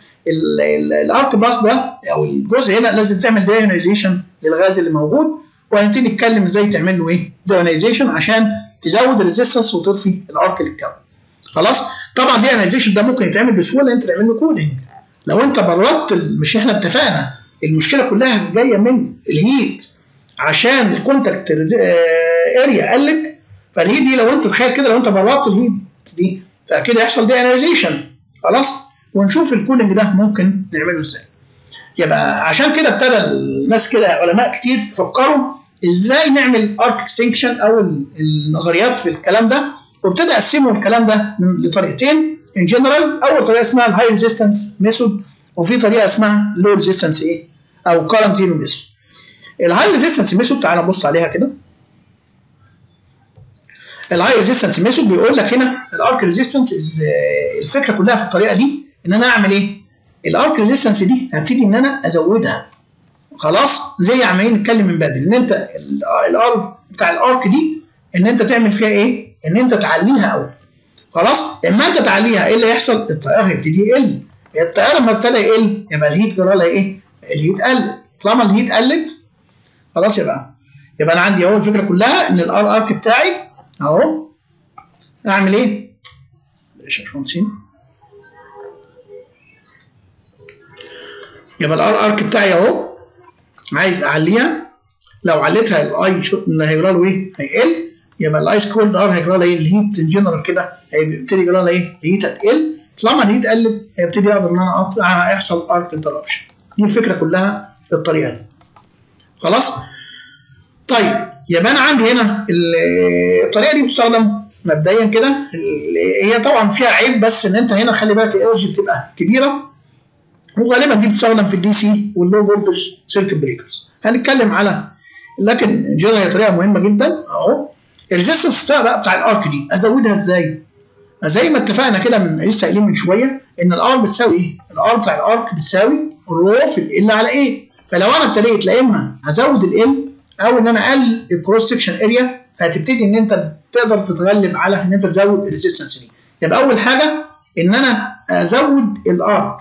الارك باس ده او الجزء هنا لازم تعمل دايونيزيشن للغاز اللي موجود وهنبتدي نتكلم ازاي تعمل له ايه دايونيزيشن عشان تزود الريزيستنس وتطفي الارك اللي اتكون خلاص طبعا دايونيزيشن ده ممكن يتعمل بسهوله انت تعمل له كودنج لو انت بردت مش احنا اتفقنا المشكله كلها جايه من الهيت عشان الكونتاكت اريا قلت فالهيت دي لو انت تخيل كده لو انت بردت الهيت دي فكده يحصل دايونيزيشن خلاص ونشوف الكولينج ده ممكن نعمله ازاي يبقى عشان كده ابتدى الناس كده علماء كتير يفكروا ازاي نعمل ارك اكستنكشن او النظريات في الكلام ده وابتدى يقسموا الكلام ده لطريقتين ان جنرال اول طريقه اسمها الهاي ريزيستنس ميثود وفي طريقه اسمها لو ريزيستنس ايه او كارنتينو ميثود الهاي ريزيستنس ميثود تعالى نبص عليها كده الهاي ريزيستنس ميثود بيقول لك هنا الارك ريزيستنس الفكره كلها في الطريقه دي ان انا اعمل ايه؟ الارك ريزيستنس دي هبتدي ان انا ازودها خلاص زي عمالين نتكلم من بدري ان انت الار بتاع الارك دي ان انت تعمل فيها ايه؟ ان انت تعليها قوي خلاص اما انت تعليها ايه اللي يحصل؟ التيار هيبتدي يقل التيار لما ابتدى يقل يبقى الهيت جرى لها ايه؟ الهيت قلت طالما الهيت قلت خلاص يبقى يبقى انا عندي اهو الفكره كلها ان الار ارك بتاعي اهو اعمل ايه؟ معلش يا باشمهندسين يبقى الار ارك بتاعي اهو عايز اعليها لو عليتها الاي هيجرى له ايه؟ هيقل يبقى الاي سكويرد ار هيجرى لها ايه؟ الهيت ان جنرال كده هيبتدي يجرى لها ايه؟ الهيت هتقل طالما الهيت قلت هيبتدي اقدر ان انا اقطع هيحصل ارك انتربشن دي الفكره كلها في الطريقه دي خلاص؟ طيب يبقى انا عندي هنا الطريقه دي بتستخدم مبدئيا كده هي طبعا فيها عيب بس ان انت هنا خلي بالك الانرجي بتبقى كبيره وغالبا دي بتستخدم في الدي سي واللو فولتج سيركت بريكرز هنتكلم على لكن جنرال هي طريقه مهمه جدا اهو الريزستنس بقى بتاع الارك دي ازودها ازاي؟ زي ما اتفقنا كده من لسه قايلين من شويه ان الار بتساوي ايه؟ الار بتاع الارك بتساوي رو في ال على ايه؟ فلو انا ابتديت لا اما هزود ال او ان انا اقلل الكروس سكشن اريا فهتبتدي ان انت تقدر تتغلب على ان انت تزود الريزستنس دي. يبقى اول حاجه ان انا ازود الارك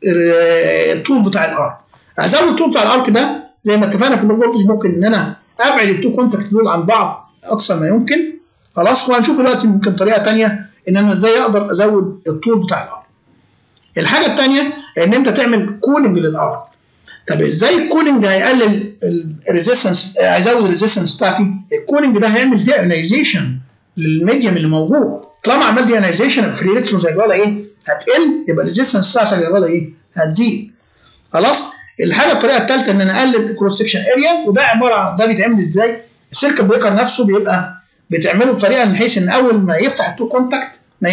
الطول بتاع الارك. ازود الطول بتاع الارك ده زي ما اتفقنا في اللو فولتج ممكن ان انا ابعد التو كونتاكت دول عن بعض اقصى ما يمكن خلاص وهنشوف دلوقتي ممكن طريقه ثانيه ان انا ازاي اقدر ازود الطول بتاع الارك. الحاجه الثانيه ان انت تعمل كولينج للارك. طب ازاي الكولينج هيقلل الريزيستنس هيزود الريزيستنس بتاعتي؟ الكولينج ده هيعمل دي ايونيزيشن للميديم اللي موجود طالما عملت دي ايونيزيشن الفري الكترونز هيجرى ايه؟ هتقل يبقى الريزيستنس بتاعتك هيجرى ايه؟ هتزيد خلاص؟ الحاجه الطريقه الثالثه ان انا اقلل الكروس سكشن اريا وده عباره عن ده بيتعمل ازاي؟ السيركت بريكر نفسه بيبقى بتعمله بطريقه من حيث ان اول ما يفتح التو كونتاكت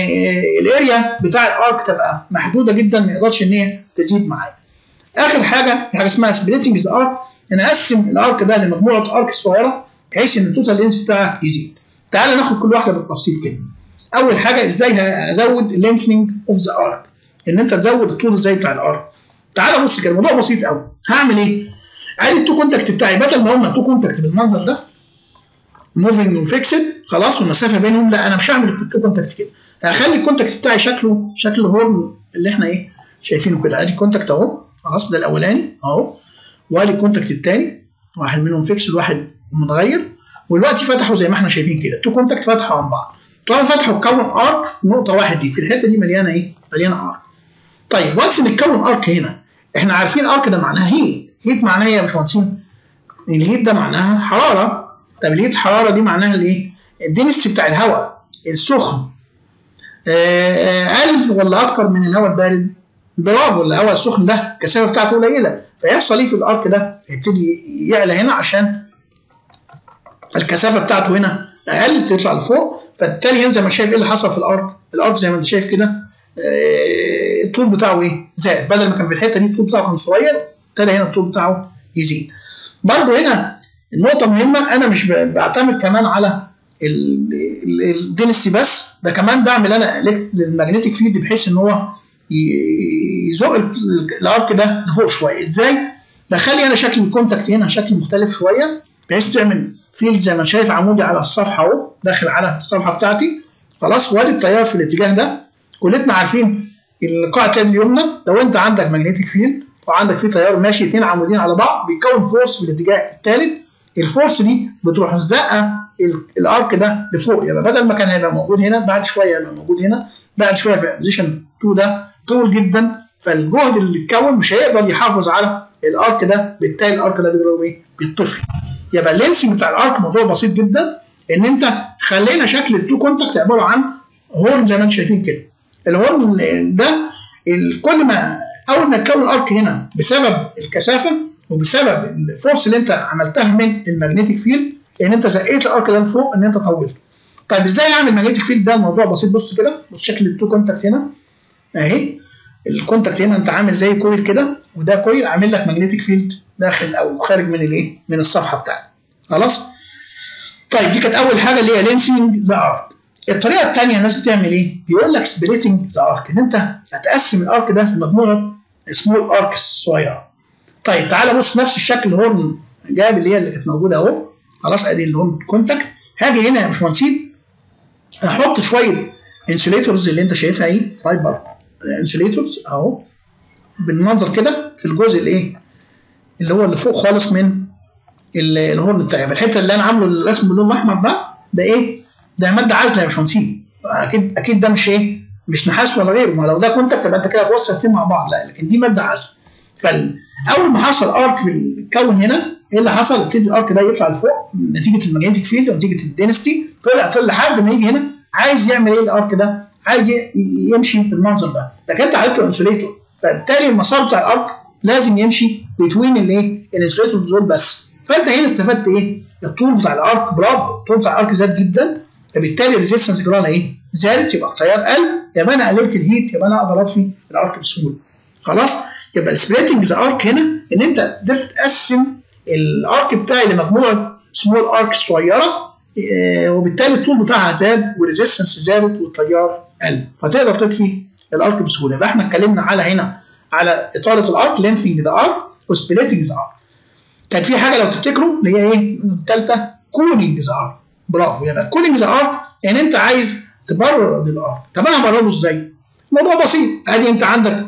الاريا بتاع الارك تبقى محدوده جدا ما يقدرش ان هي تزيد معايا. اخر حاجه حاجه اسمها سبليتنج ذا ارك ان اقسم الارك ده لمجموعه ارك صغيره بحيث ان التوتال لينس بتاعها يزيد. تعال ناخد كل واحده بالتفصيل كده. اول حاجه ازاي ازود اللينسنج اوف ذا ارك ان انت تزود الطول ازاي بتاع الارك. تعال بص كده الموضوع بسيط قوي هعمل ايه؟ ادي التو كونتاكت بتاعي بدل ما هم تو كونتاكت بالمنظر ده موفينج وفيكسد خلاص والمسافه بينهم لا انا مش هعمل التو كونتاكت كده هخلي الكونتاكت بتاعي شكله شكل هورن اللي احنا ايه شايفينه كده ادي كونتاكت اهو خلاص ده الاولاني اهو وادي الكونتاكت الثاني واحد منهم فيكسد واحد متغير ودلوقتي فتحوا زي ما احنا شايفين كده تو كونتاكت فتحوا عن بعض طالما فتحوا اتكون ارك في نقطه واحد دي في الحته دي مليانه ايه؟ مليانه ارك طيب وانس ان اتكون ارك هنا احنا عارفين ارك ده معناها هيت هيت معناها ايه يا باشمهندسين؟ الهيت ده معناها حراره طب الهيت حراره دي معناها الايه؟ الدنس بتاع الهواء السخن اقل ولا اكتر من الهواء البارد؟ برافو الهواء السخن ده الكثافه بتاعته قليله فيحصل ايه في الارك ده؟ هيبتدي يعلى هنا عشان الكثافه بتاعته هنا اقل تطلع لفوق فبالتالي هنا زي ما شايف ايه اللي حصل في الارك؟ الارك زي ما انت شايف كده الطول بتاعه ايه؟ زاد بدل ما كان في الحته دي الطول بتاعه كان صغير ابتدى هنا الطول بتاعه يزيد. برضه هنا النقطة مهمة أنا مش بعتمد كمان على الدنسي بس ده كمان بعمل أنا الماجنتيك فيلد بحيث إن هو يزق الارك ده لفوق شوية إزاي؟ بخلي أنا شكل الكونتاكت هنا شكل مختلف شوية بحيث تعمل فيلد زي ما شايف عمودي على الصفحة أهو داخل على الصفحة بتاعتي خلاص وادي التيار في الاتجاه ده كلنا عارفين القاعدة اليمنى لو أنت عندك ماجنتيك فيلد وعندك فيه تيار ماشي اثنين عمودين على بعض بيكون فورس في الاتجاه الثالث الفورس دي بتروح زقه الارك ده لفوق يبقى بدل ما كان هيبقى موجود هنا بعد شويه يبقى موجود هنا بعد شويه في بوزيشن 2 ده طول جدا فالجهد اللي اتكون مش هيقدر يحافظ على الارك ده بالتالي الارك ده بيضرب ايه؟ بيطفي يبقى اللينسنج بتاع الارك موضوع بسيط جدا ان انت خلينا شكل التو كونتاكت عباره عن هورن زي ما انتم شايفين كده الهورن ده كل ما اول ما تكون الارك هنا بسبب الكثافه وبسبب الفورس اللي انت عملتها من الماجنتيك فيلد ان انت زقيت الارك ده لفوق ان انت طولته. طيب ازاي اعمل ماجنتيك فيلد ده الموضوع بسيط بص كده بص شكل التو كونتاكت هنا اهي الكونتاكت هنا انت عامل زي كويل كده وده كويل عامل لك ماجنتيك فيلد داخل او خارج من الايه؟ من الصفحه بتاعتك. خلاص؟ طيب دي كانت اول حاجه اللي هي لينسينج ذا ارك. الطريقه الثانيه الناس بتعمل ايه؟ بيقول لك سبليتنج ذا ارك ان انت هتقسم الارك ده لمجموعه سمول اركس صغيره. طيب تعالى بص نفس الشكل هورن جاب اللي هي اللي كانت موجوده اهو خلاص ادي الهورن كونتاكت هاجي هنا يا باشمهندسين احط شويه انسوليتورز اللي انت شايفها ايه فايبر انسوليتورز اهو بالمنظر كده في الجزء الايه اللي هو اللي فوق خالص من الهورن بتاعي الحته اللي انا عامله الرسم باللون الاحمر ده ده ايه؟ ده ماده عازله يا باشمهندسين اكيد اكيد ده مش ايه؟ مش نحاس ولا غيره ما لو ده كونتاكت يبقى انت كده هتوصل الاثنين مع بعض لا لكن دي ماده عازله فاول ما حصل ارك في الكون هنا ايه اللي حصل؟ ابتدي الارك ده يطلع لفوق نتيجه الماجنتيك فيلد ونتيجه الدينستي طلع طلع لحد ما يجي هنا عايز يعمل ايه الارك ده؟ عايز يمشي بالمنظر ده لكن انت عملت انسوليتور فبالتالي المسار بتاع الارك لازم يمشي بتوين الايه؟ الانسوليتور دول بس فانت هنا استفدت ايه؟ الطول بتاع الارك برافو الطول بتاع الارك زاد جدا فبالتالي الريزستنس جرالها ايه؟ زادت يبقى التيار قل يبقى انا قللت الهيت يبقى انا اقدر اطفي الارك بسهوله خلاص؟ يبقى السبليتنج ذا ارك هنا ان انت قدرت تقسم الارك بتاعي لمجموعه سمول ارك صغيره وبالتالي الطول بتاعها زاد والريزستنس زادت والتيار قل فتقدر تطفي الارك بسهوله يبقى احنا اتكلمنا على هنا على اطاله الارك لينثينج ذا ارك وسبليتنج ذا ارك كان في حاجه لو تفتكروا اللي هي ايه الثالثه كولينج ذا ارك برافو يبقى كولينج ذا ارك يعني انت عايز تبرد الارك طب انا هبرده ازاي؟ الموضوع بسيط ادي انت عندك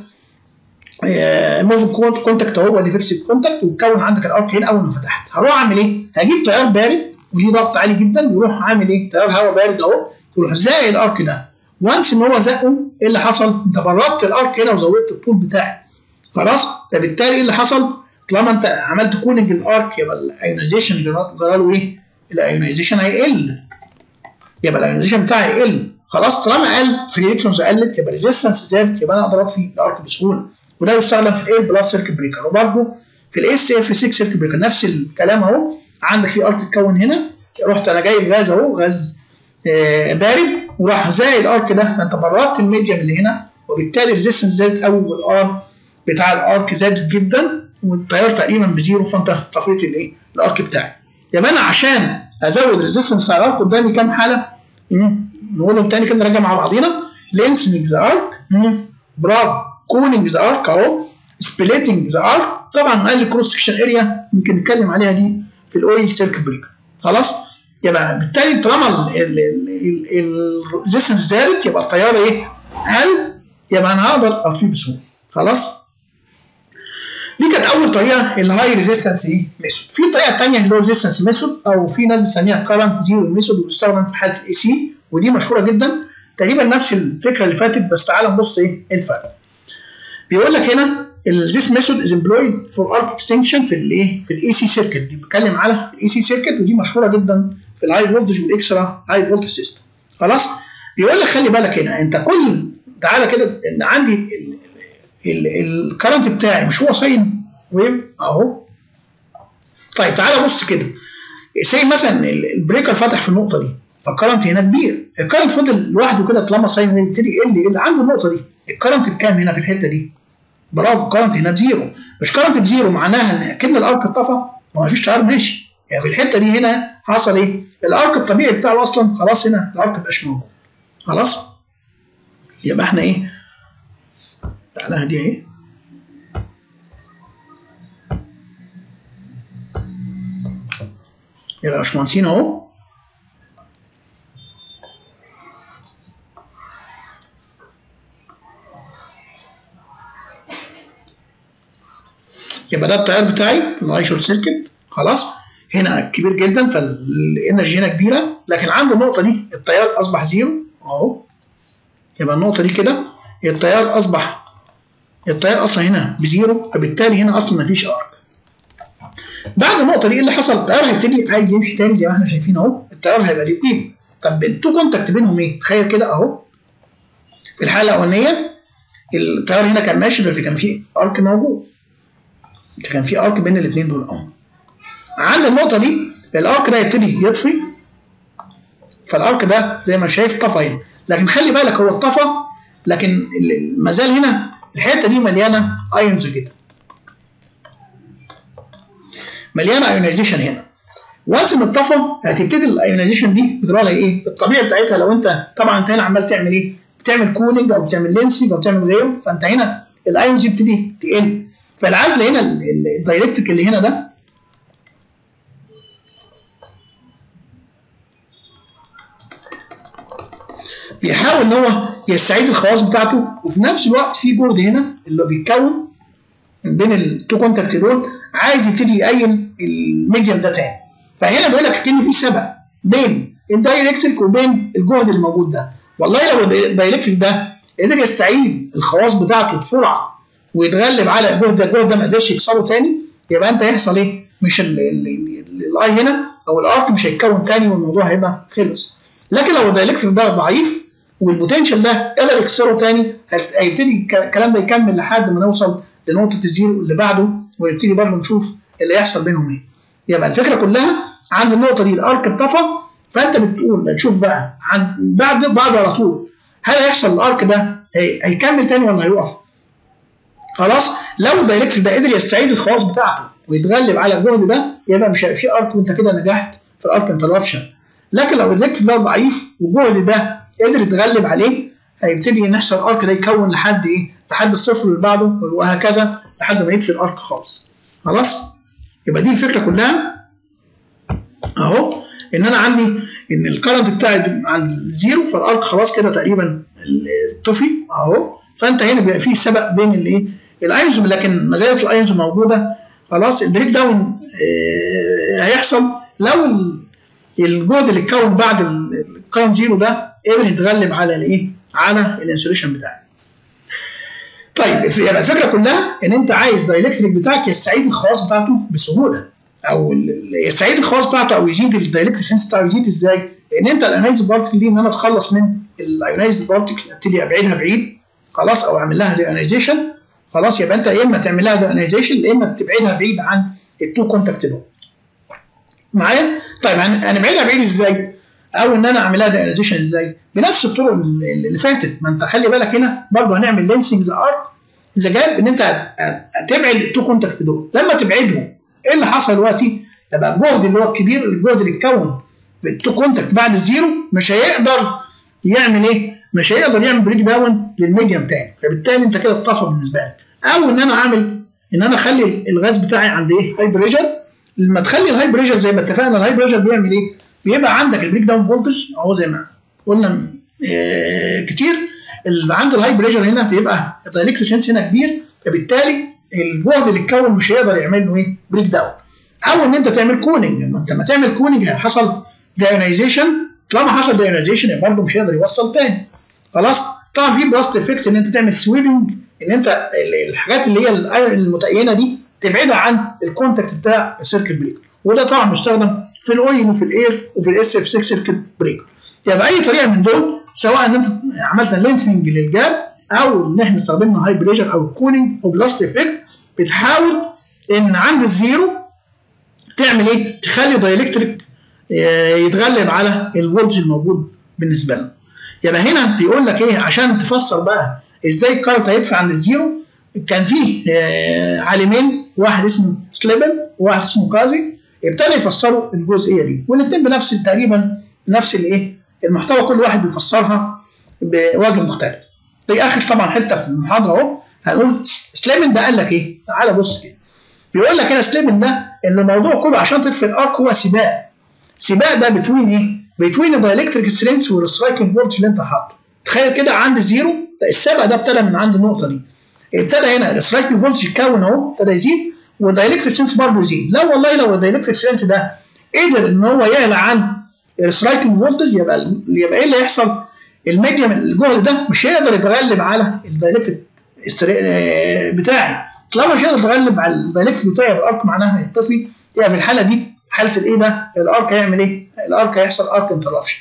موفنج كونتاكت اهو ادي فيكسد كونتاكت وتكون عندك الارك هنا اول ما فتحت هروح اعمل ايه؟ هجيب تيار بارد وليه ضغط عالي جدا يروح عامل ايه؟ تيار هواء بارد اهو يروح زائد الارك ده وانس ان هو زقه ايه اللي حصل؟ انت بردت الارك هنا وزودت الطول بتاعي خلاص؟ فبالتالي ايه اللي حصل؟ طالما انت عملت كولينج الارك يبقى الايونيزيشن جرى له ايه؟ الايونيزيشن هيقل يبقى الايونيزيشن بتاعي هيقل خلاص طالما قل فري الكترونز قلت يبقى الريزستنس زادت يبقى انا اقدر اطفي الارك بسهوله وده يستخدم في الاي بلس سيركت بريكر وبرده في الاس اف 6 سيركت بريكر نفس الكلام اهو عندك في ارك اتكون هنا رحت انا جايب غاز اهو غاز آه بارد وراح زائد الارك ده فانت بردت الميديم اللي هنا وبالتالي الريزستنس زادت قوي والار بتاع الارك زادت جدا والتيار تقريبا بزيرو فانت طفيت الايه الارك بتاعي يبقى انا عشان ازود الريزستنس بتاع الارك قدامي كام حاله نقولهم تاني كده نراجع مع بعضينا لينسنج ذا ارك برافو كولينج ذا ارك اهو سبليتنج ذا ارك طبعا اقل كروس سكشن اريا ممكن نتكلم عليها دي في الاويل سيركت بريكر خلاص يبقى بالتالي طالما الريزستنس زادت يبقى التيار ايه قل يبقى انا هقدر اطفيه بسهوله خلاص دي كانت اول طريقه الهاي ريزيستنس ايه ميثود في طريقه ثانيه اللي هو ريزيستنس ميثود او في ناس بتسميها كارنت زيرو ميثود وبتستخدم في حاله الاي سي ودي مشهوره جدا تقريبا نفس الفكره اللي فاتت بس تعال نبص ايه الفرق بيقول لك هنا this method is employed for arc extinction في الايه في الاي سي سيركت دي بتكلم على في الاي سي سيركت ودي مشهوره جدا في الهاي فولتج والاكسترا هاي فولتج سيستم خلاص بيقول لك خلي بالك هنا انت كل تعالى كده ان عندي الكرنت بتاعي مش هو ساين ويف اهو طيب تعالى بص كده سي مثلا البريكر فتح في النقطه دي فالكرنت هنا كبير الكرنت فضل لوحده كده طالما ساين ويف يبتدي يقل يقل عند النقطه دي الكرنت بكام هنا في الحته دي برافو الكرنت هنا بزيرو مش كرنت بزيرو معناها ان اكن الارك اتطفى ما فيش تيار ماشي يعني في الحته دي هنا حصل ايه الارك الطبيعي بتاعه اصلا خلاص هنا الارك مبقاش موجود خلاص يبقى احنا ايه تعالى دي اهي يبقى باشمهندسين اهو يبقى ده التيار بتاعي الاي شورت سيركت خلاص هنا كبير جدا فالانرجي هنا كبيره لكن عند النقطه دي التيار اصبح زيرو اهو يبقى النقطه دي كده التيار اصبح التيار اصلا هنا بزيرو فبالتالي هنا اصلا مفيش ارك بعد النقطه دي ايه اللي حصل التيار هيبتدي عايز يمشي تاني زي ما احنا شايفين اهو التيار هيبقى ليه قيمه طب التو كونتاكت بينهم ايه تخيل كده اهو في الحاله الاولانيه التيار هنا كان ماشي بس كان في ارك موجود كان في ارك بين الاثنين دول اهو عند النقطه دي الارك ده يبتدي يطفي فالارك ده زي ما شايف طفى هنا لكن خلي بالك هو اتطفى لكن ما زال هنا الحته دي مليانه ايونز كده مليانه ايونيزيشن هنا وانس ان اتطفى هتبتدي الايونيزيشن دي بتجرى لها ايه؟ الطبيعي بتاعتها لو انت طبعا انت هنا عمال تعمل ايه؟ بتعمل كولينج او بتعمل لينسنج او بتعمل غيره فانت هنا الايونز يبتدي تقل فالعزل هنا الدايلكتريك اللي هنا ده بيحاول ان هو يستعيد الخواص بتاعته وفي نفس الوقت في جهد هنا اللي بيتكون بين التو كونتاكت دول عايز يبتدي يقيم الميديم ده تاني فهنا بيقول لك ان في سبق بين الدايلكتريك وبين الجهد اللي موجود ده والله لو الدايلكتريك ده قدر يستعيد الخواص بتاعته بسرعه ويتغلب على الجهد ده الجهد ده ما قدرش يكسره تاني يبقى انت هيحصل ايه؟ مش الاي هنا او الارك مش هيتكون تاني والموضوع هيبقى خلص لكن لو الدايلكتريك ده ضعيف والبوتنشال ده قدر يكسره تاني هيبتدي الكلام ده يكمل لحد ما نوصل لنقطه الزيرو اللي بعده ونبتدي برضه نشوف اللي هيحصل بينهم ايه. يبقى الفكره كلها عند النقطه دي الارك اتطفى فانت بتقول نشوف بقى عند بعد بعده على طول هل هيحصل الارك ده هي هيكمل تاني ولا هيقف؟ خلاص لو الدايلكتريك ده قدر يستعيد الخواص بتاعته ويتغلب على الجهد ده يبقى مش هيبقى في ارك وانت كده نجحت في الارك انتربشن لكن لو الالكتريك ده ضعيف والجهد ده قدر يتغلب عليه هيبتدي يحصل الارك ده يكون لحد ايه؟ لحد الصفر اللي بعده وهكذا لحد ما يطفي الارك خالص. خلاص؟ يبقى دي الفكره كلها اهو ان انا عندي ان الكرنت بتاعي عند زيرو فالارك خلاص كده تقريبا طفي اهو فانت هنا بيبقى فيه سبق بين الايه؟ الايونز لكن ما زالت الايونز موجوده خلاص البريك داون آه هيحصل لو الجهد اللي اتكون بعد الكرنت زيرو ده قدر يتغلب على الايه؟ على الانسوليشن بتاعي. طيب يبقى الفكره كلها ان انت عايز الدايلكتريك بتاعك يستعيد الخواص بتاعته بسهوله او يستعيد الخواص بتاعته او يزيد الدايلكتريك سنس بتاعه يزيد ازاي؟ لان انت الايونايز بارتكل دي ان انا اتخلص من الايونايز بارتكل ابتدي ابعدها بعيد خلاص او اعمل لها ديونايزيشن خلاص يبقى انت يا اما تعمل لها ديونايزيشن يا اما تبعدها بعيد عن التو كونتاكت دول. معايا؟ طيب هنبعدها بعيد ازاي؟ او ان انا اعمل لها ديونايزيشن ازاي؟ بنفس الطرق اللي فاتت ما انت خلي بالك هنا برضه هنعمل لينسنج ذا ارك ذا جاب ان انت هتبعد التو كونتاكت دول لما تبعدهم ايه اللي حصل دلوقتي؟ يبقى الجهد اللي هو الكبير الجهد اللي اتكون بالتو كونتاكت بعد الزيرو مش هيقدر يعمل ايه؟ مش هيقدر يعمل بريك داون للميديم تاني فبالتالي انت كده اتطفى بالنسبه لك او ان انا اعمل ان انا اخلي الغاز بتاعي عند ايه؟ هاي بريشر لما تخلي الهاي بريشر زي ما اتفقنا الهاي بريشر بيعمل ايه؟ بيبقى عندك البريك داون فولتج اهو زي ما قلنا آه كتير اللي عنده الهاي بريشر هنا بيبقى الدايلكتريك هنا كبير فبالتالي الجهد اللي اتكون مش هيقدر يعمل له ايه؟ بريك داون او ان انت تعمل كولينج لما انت لما تعمل كولينج هيحصل دايونايزيشن طالما حصل دايونايزيشن يبقى برضه مش هيقدر يوصل تاني خلاص طبعا في بلاست افكت ان انت تعمل سويبنج ان انت الحاجات اللي هي المتأينه دي تبعدها عن الكونتاكت بتاع السيركت بريكر وده طبعا مستخدم في الاويل وفي الاير وفي الاس اف 6 سيركت بريكر يبقى اي طريقه من دول سواء ان انت عملت لينثنج للجاب او ان احنا استخدمنا هاي بريشر او كولينج او بلاست افكت بتحاول ان عند الزيرو تعمل ايه؟ تخلي دايلكتريك يتغلب على الفولج الموجود بالنسبه لنا. يبقى هنا بيقول لك ايه عشان تفسر بقى ازاي الكارت هيدفع عند الزيرو كان فيه عالمين واحد اسمه سليبن وواحد اسمه كازي ابتدوا يفسروا الجزئيه دي والاثنين بنفس تقريبا نفس الايه المحتوى كل واحد بيفسرها بوجه مختلف. دي اخر طبعا حته في المحاضره اهو هنقول سليمن ده قال لك ايه؟ تعالى بص كده. بيقول لك هنا سليمن ده ان الموضوع كله عشان تطفي الارك هو سباق. سباق ده بتوين ايه؟ بتوين الدايلكتريك سترينث والسترايكنج فولت اللي انت حاطه. تخيل كده عند زيرو السبق ده ابتدى من عند النقطه دي. ابتدى هنا السترايكنج فولت يتكون اهو ابتدى يزيد والدايلكتريك سترينث برضه يزيد. لا والله لو الدايلكتريك سترينث ده قدر ان هو يعلى عن السترايكنج فولتج يبقى يبقى ايه اللي هيحصل؟ الميديم الجهد ده مش هيقدر يتغلب على الدايلكتريك بتاعي طالما مش هيقدر يتغلب على الدايلكتريك بتاعي يبقى الارك معناها هيطفي يبقى في الحاله دي حاله الايه ده الارك هيعمل ايه؟ الارك هيحصل ارك انتربشن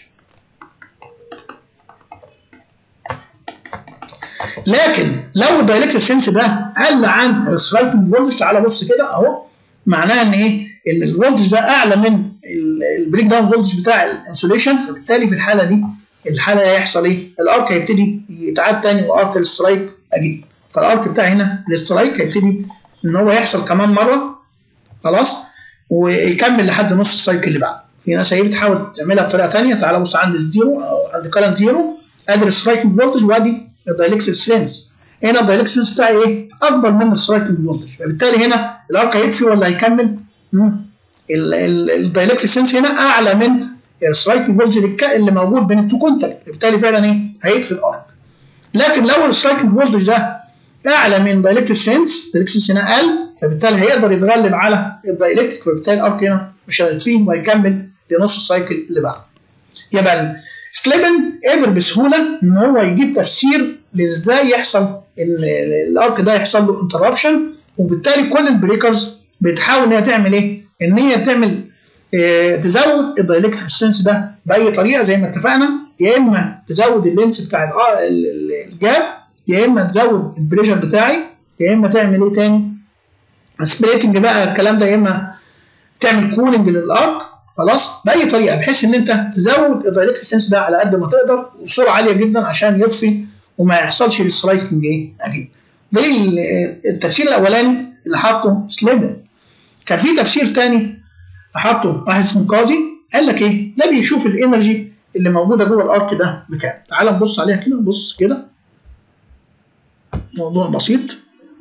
لكن لو الدايلكتريك سنس ده قل عن السترايكنج فولتج تعالى بص كده اهو معناها ان ايه؟ ان الفولتج ده اعلى من البريك داون فولتج بتاع الانسوليشن فبالتالي في الحاله دي الحاله هيحصل ايه؟ الارك هيبتدي يتعاد تاني وارك السترايك اجين فالارك بتاعي هنا السترايك هيبتدي ان هو يحصل كمان مره خلاص ويكمل لحد نص السايكل اللي بعده في ناس هي بتحاول تعملها بطريقه ثانيه تعالى بص عند الزيرو او عند كارنت زيرو ادي السترايكنج فولتج وادي الدايلكتريك سترينث هنا الدايلكتريك سترينث بتاعي ايه؟ اكبر من السترايكنج فولتج فبالتالي هنا الارك هيطفي ولا هيكمل؟ الدايلكتريك سترينث هنا اعلى من السترايكنج فولتج اللي موجود بين التو كونتاكت بالتالي فعلا ايه؟ هيطفي الارك لكن لو السترايكنج فولتج ده اعلى من دايلكتريك سنس الدايلكتريك سنس هنا اقل فبالتالي هيقدر يتغلب على الدايلكتريك فبالتالي الارك هنا مش هيطفيه وهيكمل لنص السايكل اللي بعده. يبقى سليبن قدر بسهوله ان هو يجيب تفسير لازاي يحصل ان الارك ده يحصل له انتربشن وبالتالي كل البريكرز بتحاول ان هي تعمل ايه؟ ان هي تعمل اه تزود الدايلكتريك ستنس ده باي طريقه زي ما اتفقنا يا اما تزود اللينس بتاع الجاب يا اما تزود البريشر بتاعي يا اما تعمل ايه تاني؟ سبليتنج بقى الكلام ده يا اما تعمل كولينج للارك خلاص باي طريقه بحيث ان انت تزود الدايلكتريك ستنس ده على قد ما تقدر وبسرعه عاليه جدا عشان يطفي وما يحصلش للسلايتنج ايه اجين ده التفسير الاولاني اللي حاطه سليمن كان في تفسير تاني حاطه واحد اسمه قاضي قال لك ايه ده بيشوف الانرجي اللي موجوده جوه الارك ده بكام تعال نبص عليها كده بص كده موضوع بسيط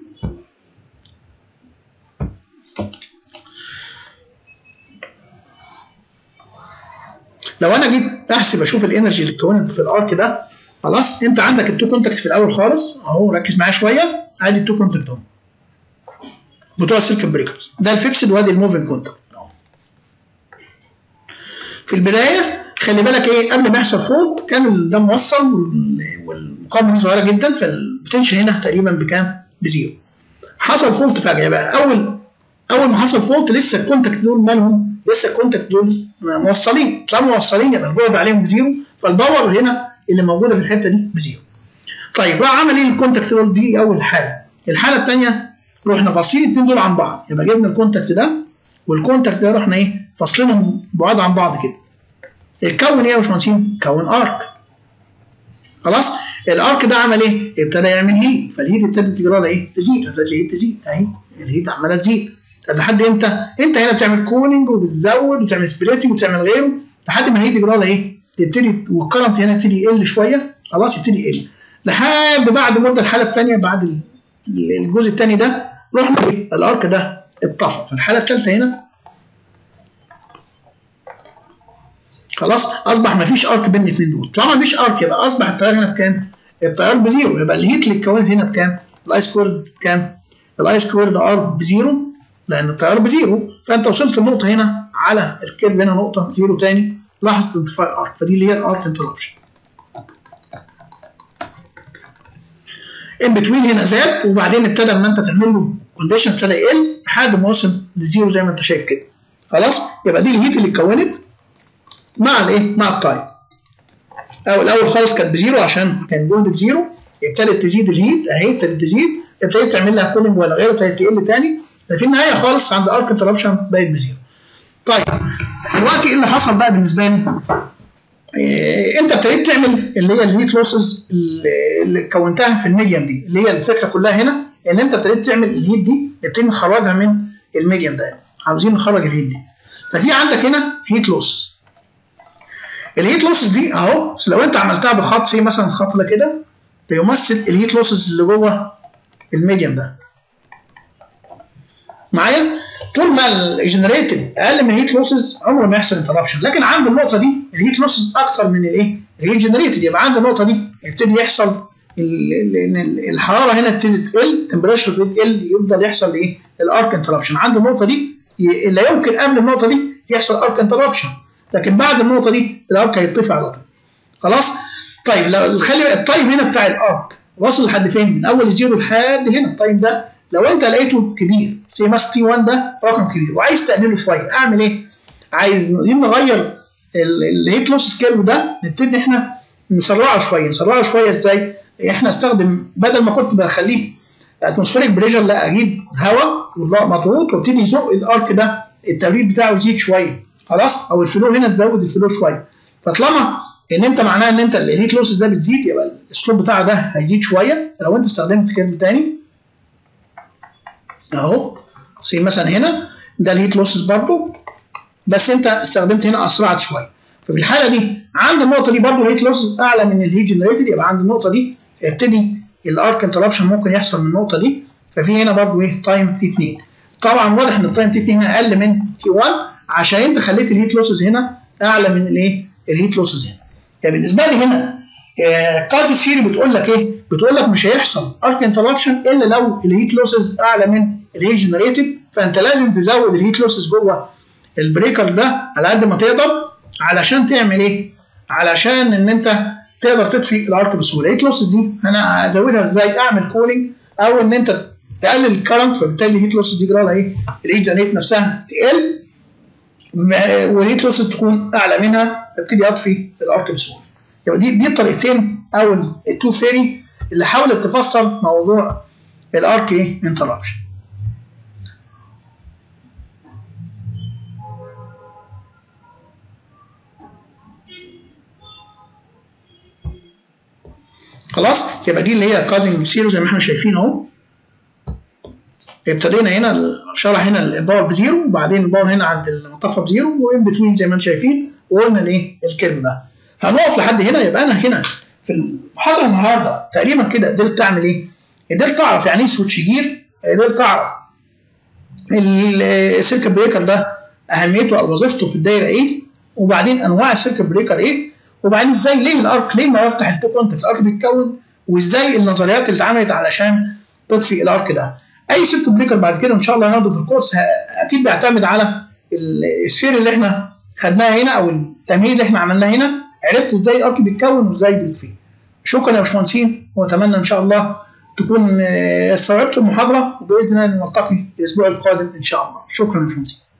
لو انا جيت احسب اشوف الانرجي اللي اتكونت في الارك ده خلاص انت عندك التو كونتاكت في الاول خالص اهو ركز معايا شويه ادي التو كونتاكت اهو بتوع السيركت بريكرز ده الفيكسد وادي الموفينج كونتاكت في البدايه خلي بالك ايه قبل ما يحصل فولت كان ده موصل والمقاومه صغيره جدا فالبوتنشال هنا تقريبا بكام؟ بزيرو حصل فولت فجاه بقى اول اول ما حصل فولت لسه الكونتاكت دول مالهم لسه الكونتاكت دول موصلين طالما موصلين يبقى الجهد عليهم بزيرو فالباور هنا اللي موجوده في الحته دي بزيرو طيب راح عمل ايه الكونتاكت دول دي اول حاله الحاله الثانيه رحنا فاصلين الاثنين دول عن بعض يبقى جبنا الكونتاكت ده والكونتاكت ده رحنا ايه فاصلينهم بعاد عن بعض كده اتكون ايه يا باشمهندسين؟ كون ارك خلاص الارك ده عمل ايه؟ ابتدى يعمل هيت فالهيت ابتدت تجرى لها ايه؟ تزيد ابتدت الهيت تزيد اهي الهيت عماله تزيد طب لحد امتى؟ انت هنا بتعمل كولينج وبتزود وتعمل سبليتنج وتعمل غيره لحد ما الهيت يجرى لها ايه؟ تبتدي والكرنت هنا يبتدي يقل شويه خلاص يبتدي يقل لحد بعد مده الحاله الثانيه بعد الجزء الثاني ده رحنا الارك ده اتطفى في الحاله الثالثه هنا خلاص اصبح ما فيش ارك بين الاثنين دول طالما ما فيش ارك يبقى اصبح التيار هنا بكام؟ التيار بزيرو يبقى الهيت اللي اتكونت هنا بكام؟ الاي سكويرد بكام؟ الاي سكويرد ار بزيرو لان التيار بزيرو فانت وصلت النقطه هنا على الكيرف هنا نقطه زيرو تاني لاحظ انطفاء الارك فدي اللي هي الارك انتربشن ان بتوين هنا زاد وبعدين ابتدى لما انت تعمل له كونديشن ابتدى يقل لحد ما وصل لزيرو زي ما انت شايف كده خلاص يبقى دي الهيت اللي اتكونت مع الايه؟ مع التايم. او الاول خالص كانت بزيرو عشان كان جهد بزيرو ابتدت تزيد الهيت اهي ابتدت تزيد ابتدت تعمل لها كولينج ولا غيره ابتدت تقل تاني في النهايه خالص عند ارك انتربشن بقت بزيرو. طيب دلوقتي ايه اللي حصل بقى بالنسبه لي؟ إيه انت ابتديت تعمل اللي هي الهيت لوسز اللي كونتها في الميديم دي اللي هي الفكره كلها هنا ان انت ابتديت تعمل الهيت دي نبتدي نخرجها من الميديم ده عاوزين نخرج الهيت دي ففي عندك هنا هيت لوس الهيت لوسز دي اهو لو انت عملتها بخط زي مثلا الخط ده كده بيمثل الهيت لوسز اللي جوه الميديم ده معايا طول ما الجنريتد اقل من الهيت لوسز عمره ما يحصل انتربشن لكن عند النقطه دي الهيت لوسز اكتر من الايه الهيت جنريتد يبقى عند النقطه دي يبتدي يحصل الحراره هنا تبتدي تقل التمبريتشر تقل يفضل يحصل ايه الارك انتربشن عند النقطه دي لا يمكن قبل النقطه دي يحصل ارك انتربشن لكن بعد النقطه دي الارك هيطفي على طول خلاص طيب لو خلي التايم هنا بتاع الارك واصل لحد فين من اول زيرو لحد هنا التايم ده لو انت لقيته كبير زي مثلا تي 1 ده رقم كبير وعايز تقلله شويه اعمل ايه؟ عايز نغير الهيت لوس كيرف ده نبتدي ان احنا نسرعه شويه نسرعه شويه ازاي؟ احنا استخدم بدل ما كنت بخليه اتموسفيريك بريشر لا اجيب هواء مضغوط وابتدي يزق الارك ده التبريد بتاعه يزيد شويه خلاص او الفلو هنا تزود الفلو شويه فطالما ان انت معناها ان انت الهيت لوسز ده بتزيد يبقى الاسلوب بتاعك ده هيزيد شويه لو انت استخدمت كيرف تاني اهو زي مثلا هنا ده الهيت لوسز برضو بس انت استخدمت هنا اسرعت شويه ففي الحاله دي عند النقطه دي برضو الهيت لوسز اعلى من الهيت جنريتد يبقى عند النقطه دي يبتدي الارك انتربشن ممكن يحصل من النقطه دي ففي هنا برضو ايه تايم تي 2 طبعا واضح ان التايم تي 2 هنا اقل من تي 1 عشان انت خليت الهيت لوسز هنا اعلى من الايه الهيت لوسز هنا يعني بالنسبه لي هنا قاضي سيري بتقول لك ايه بتقول لك مش هيحصل ارك انتربشن الا لو الهيت لوسز اعلى من الهيت جنريتد فانت لازم تزود الهيت لوسز جوه البريكر ده على قد ما تقدر علشان تعمل ايه علشان ان انت تقدر تطفي الارك بسهوله الهيت لوسز دي انا هزودها ازاي اعمل كولينج او ان انت تقلل الكرنت فبالتالي الهيت لوسز دي جرالها ايه الهيت ريت نفسها تقل والهيت لوسز تكون اعلى منها ابتدي اطفي الارك بسهوله يبقى دي دي الطريقتين او التو ثيري اللي حاولت تفسر موضوع الارك ايه انتربشن خلاص يبقى دي اللي هي كازنج زيرو زي ما احنا شايفين اهو ابتدينا هنا شرح هنا الباور بزيرو وبعدين الباور هنا عند المطفى بزيرو وان بتوين زي ما انتم شايفين وقلنا الايه الكيرف ده هنقف لحد هنا يبقى انا هنا في المحاضره النهارده تقريبا كده قدرت اعمل ايه؟ قدرت اعرف يعني ايه سويتش جير قدرت اعرف السيركت بريكر ده اهميته او وظيفته في الدايره ايه وبعدين انواع السيركت بريكر ايه وبعدين ازاي ليه الارك ليه ما بفتح التو كونتاكت الارك بيتكون وازاي النظريات اللي اتعملت علشان تطفي الارك ده اي سيركت بريكر بعد كده ان شاء الله هناخده في الكورس اكيد بيعتمد على السفير اللي احنا خدناها هنا او التمهيد اللي احنا عملناه هنا عرفت ازاي الارك بيتكون وازاي بيطفي شكرا يا باشمهندسين واتمنى ان شاء الله تكون استوعبت المحاضره وباذن الله نلتقي الاسبوع القادم ان شاء الله شكرا يا باشمهندسين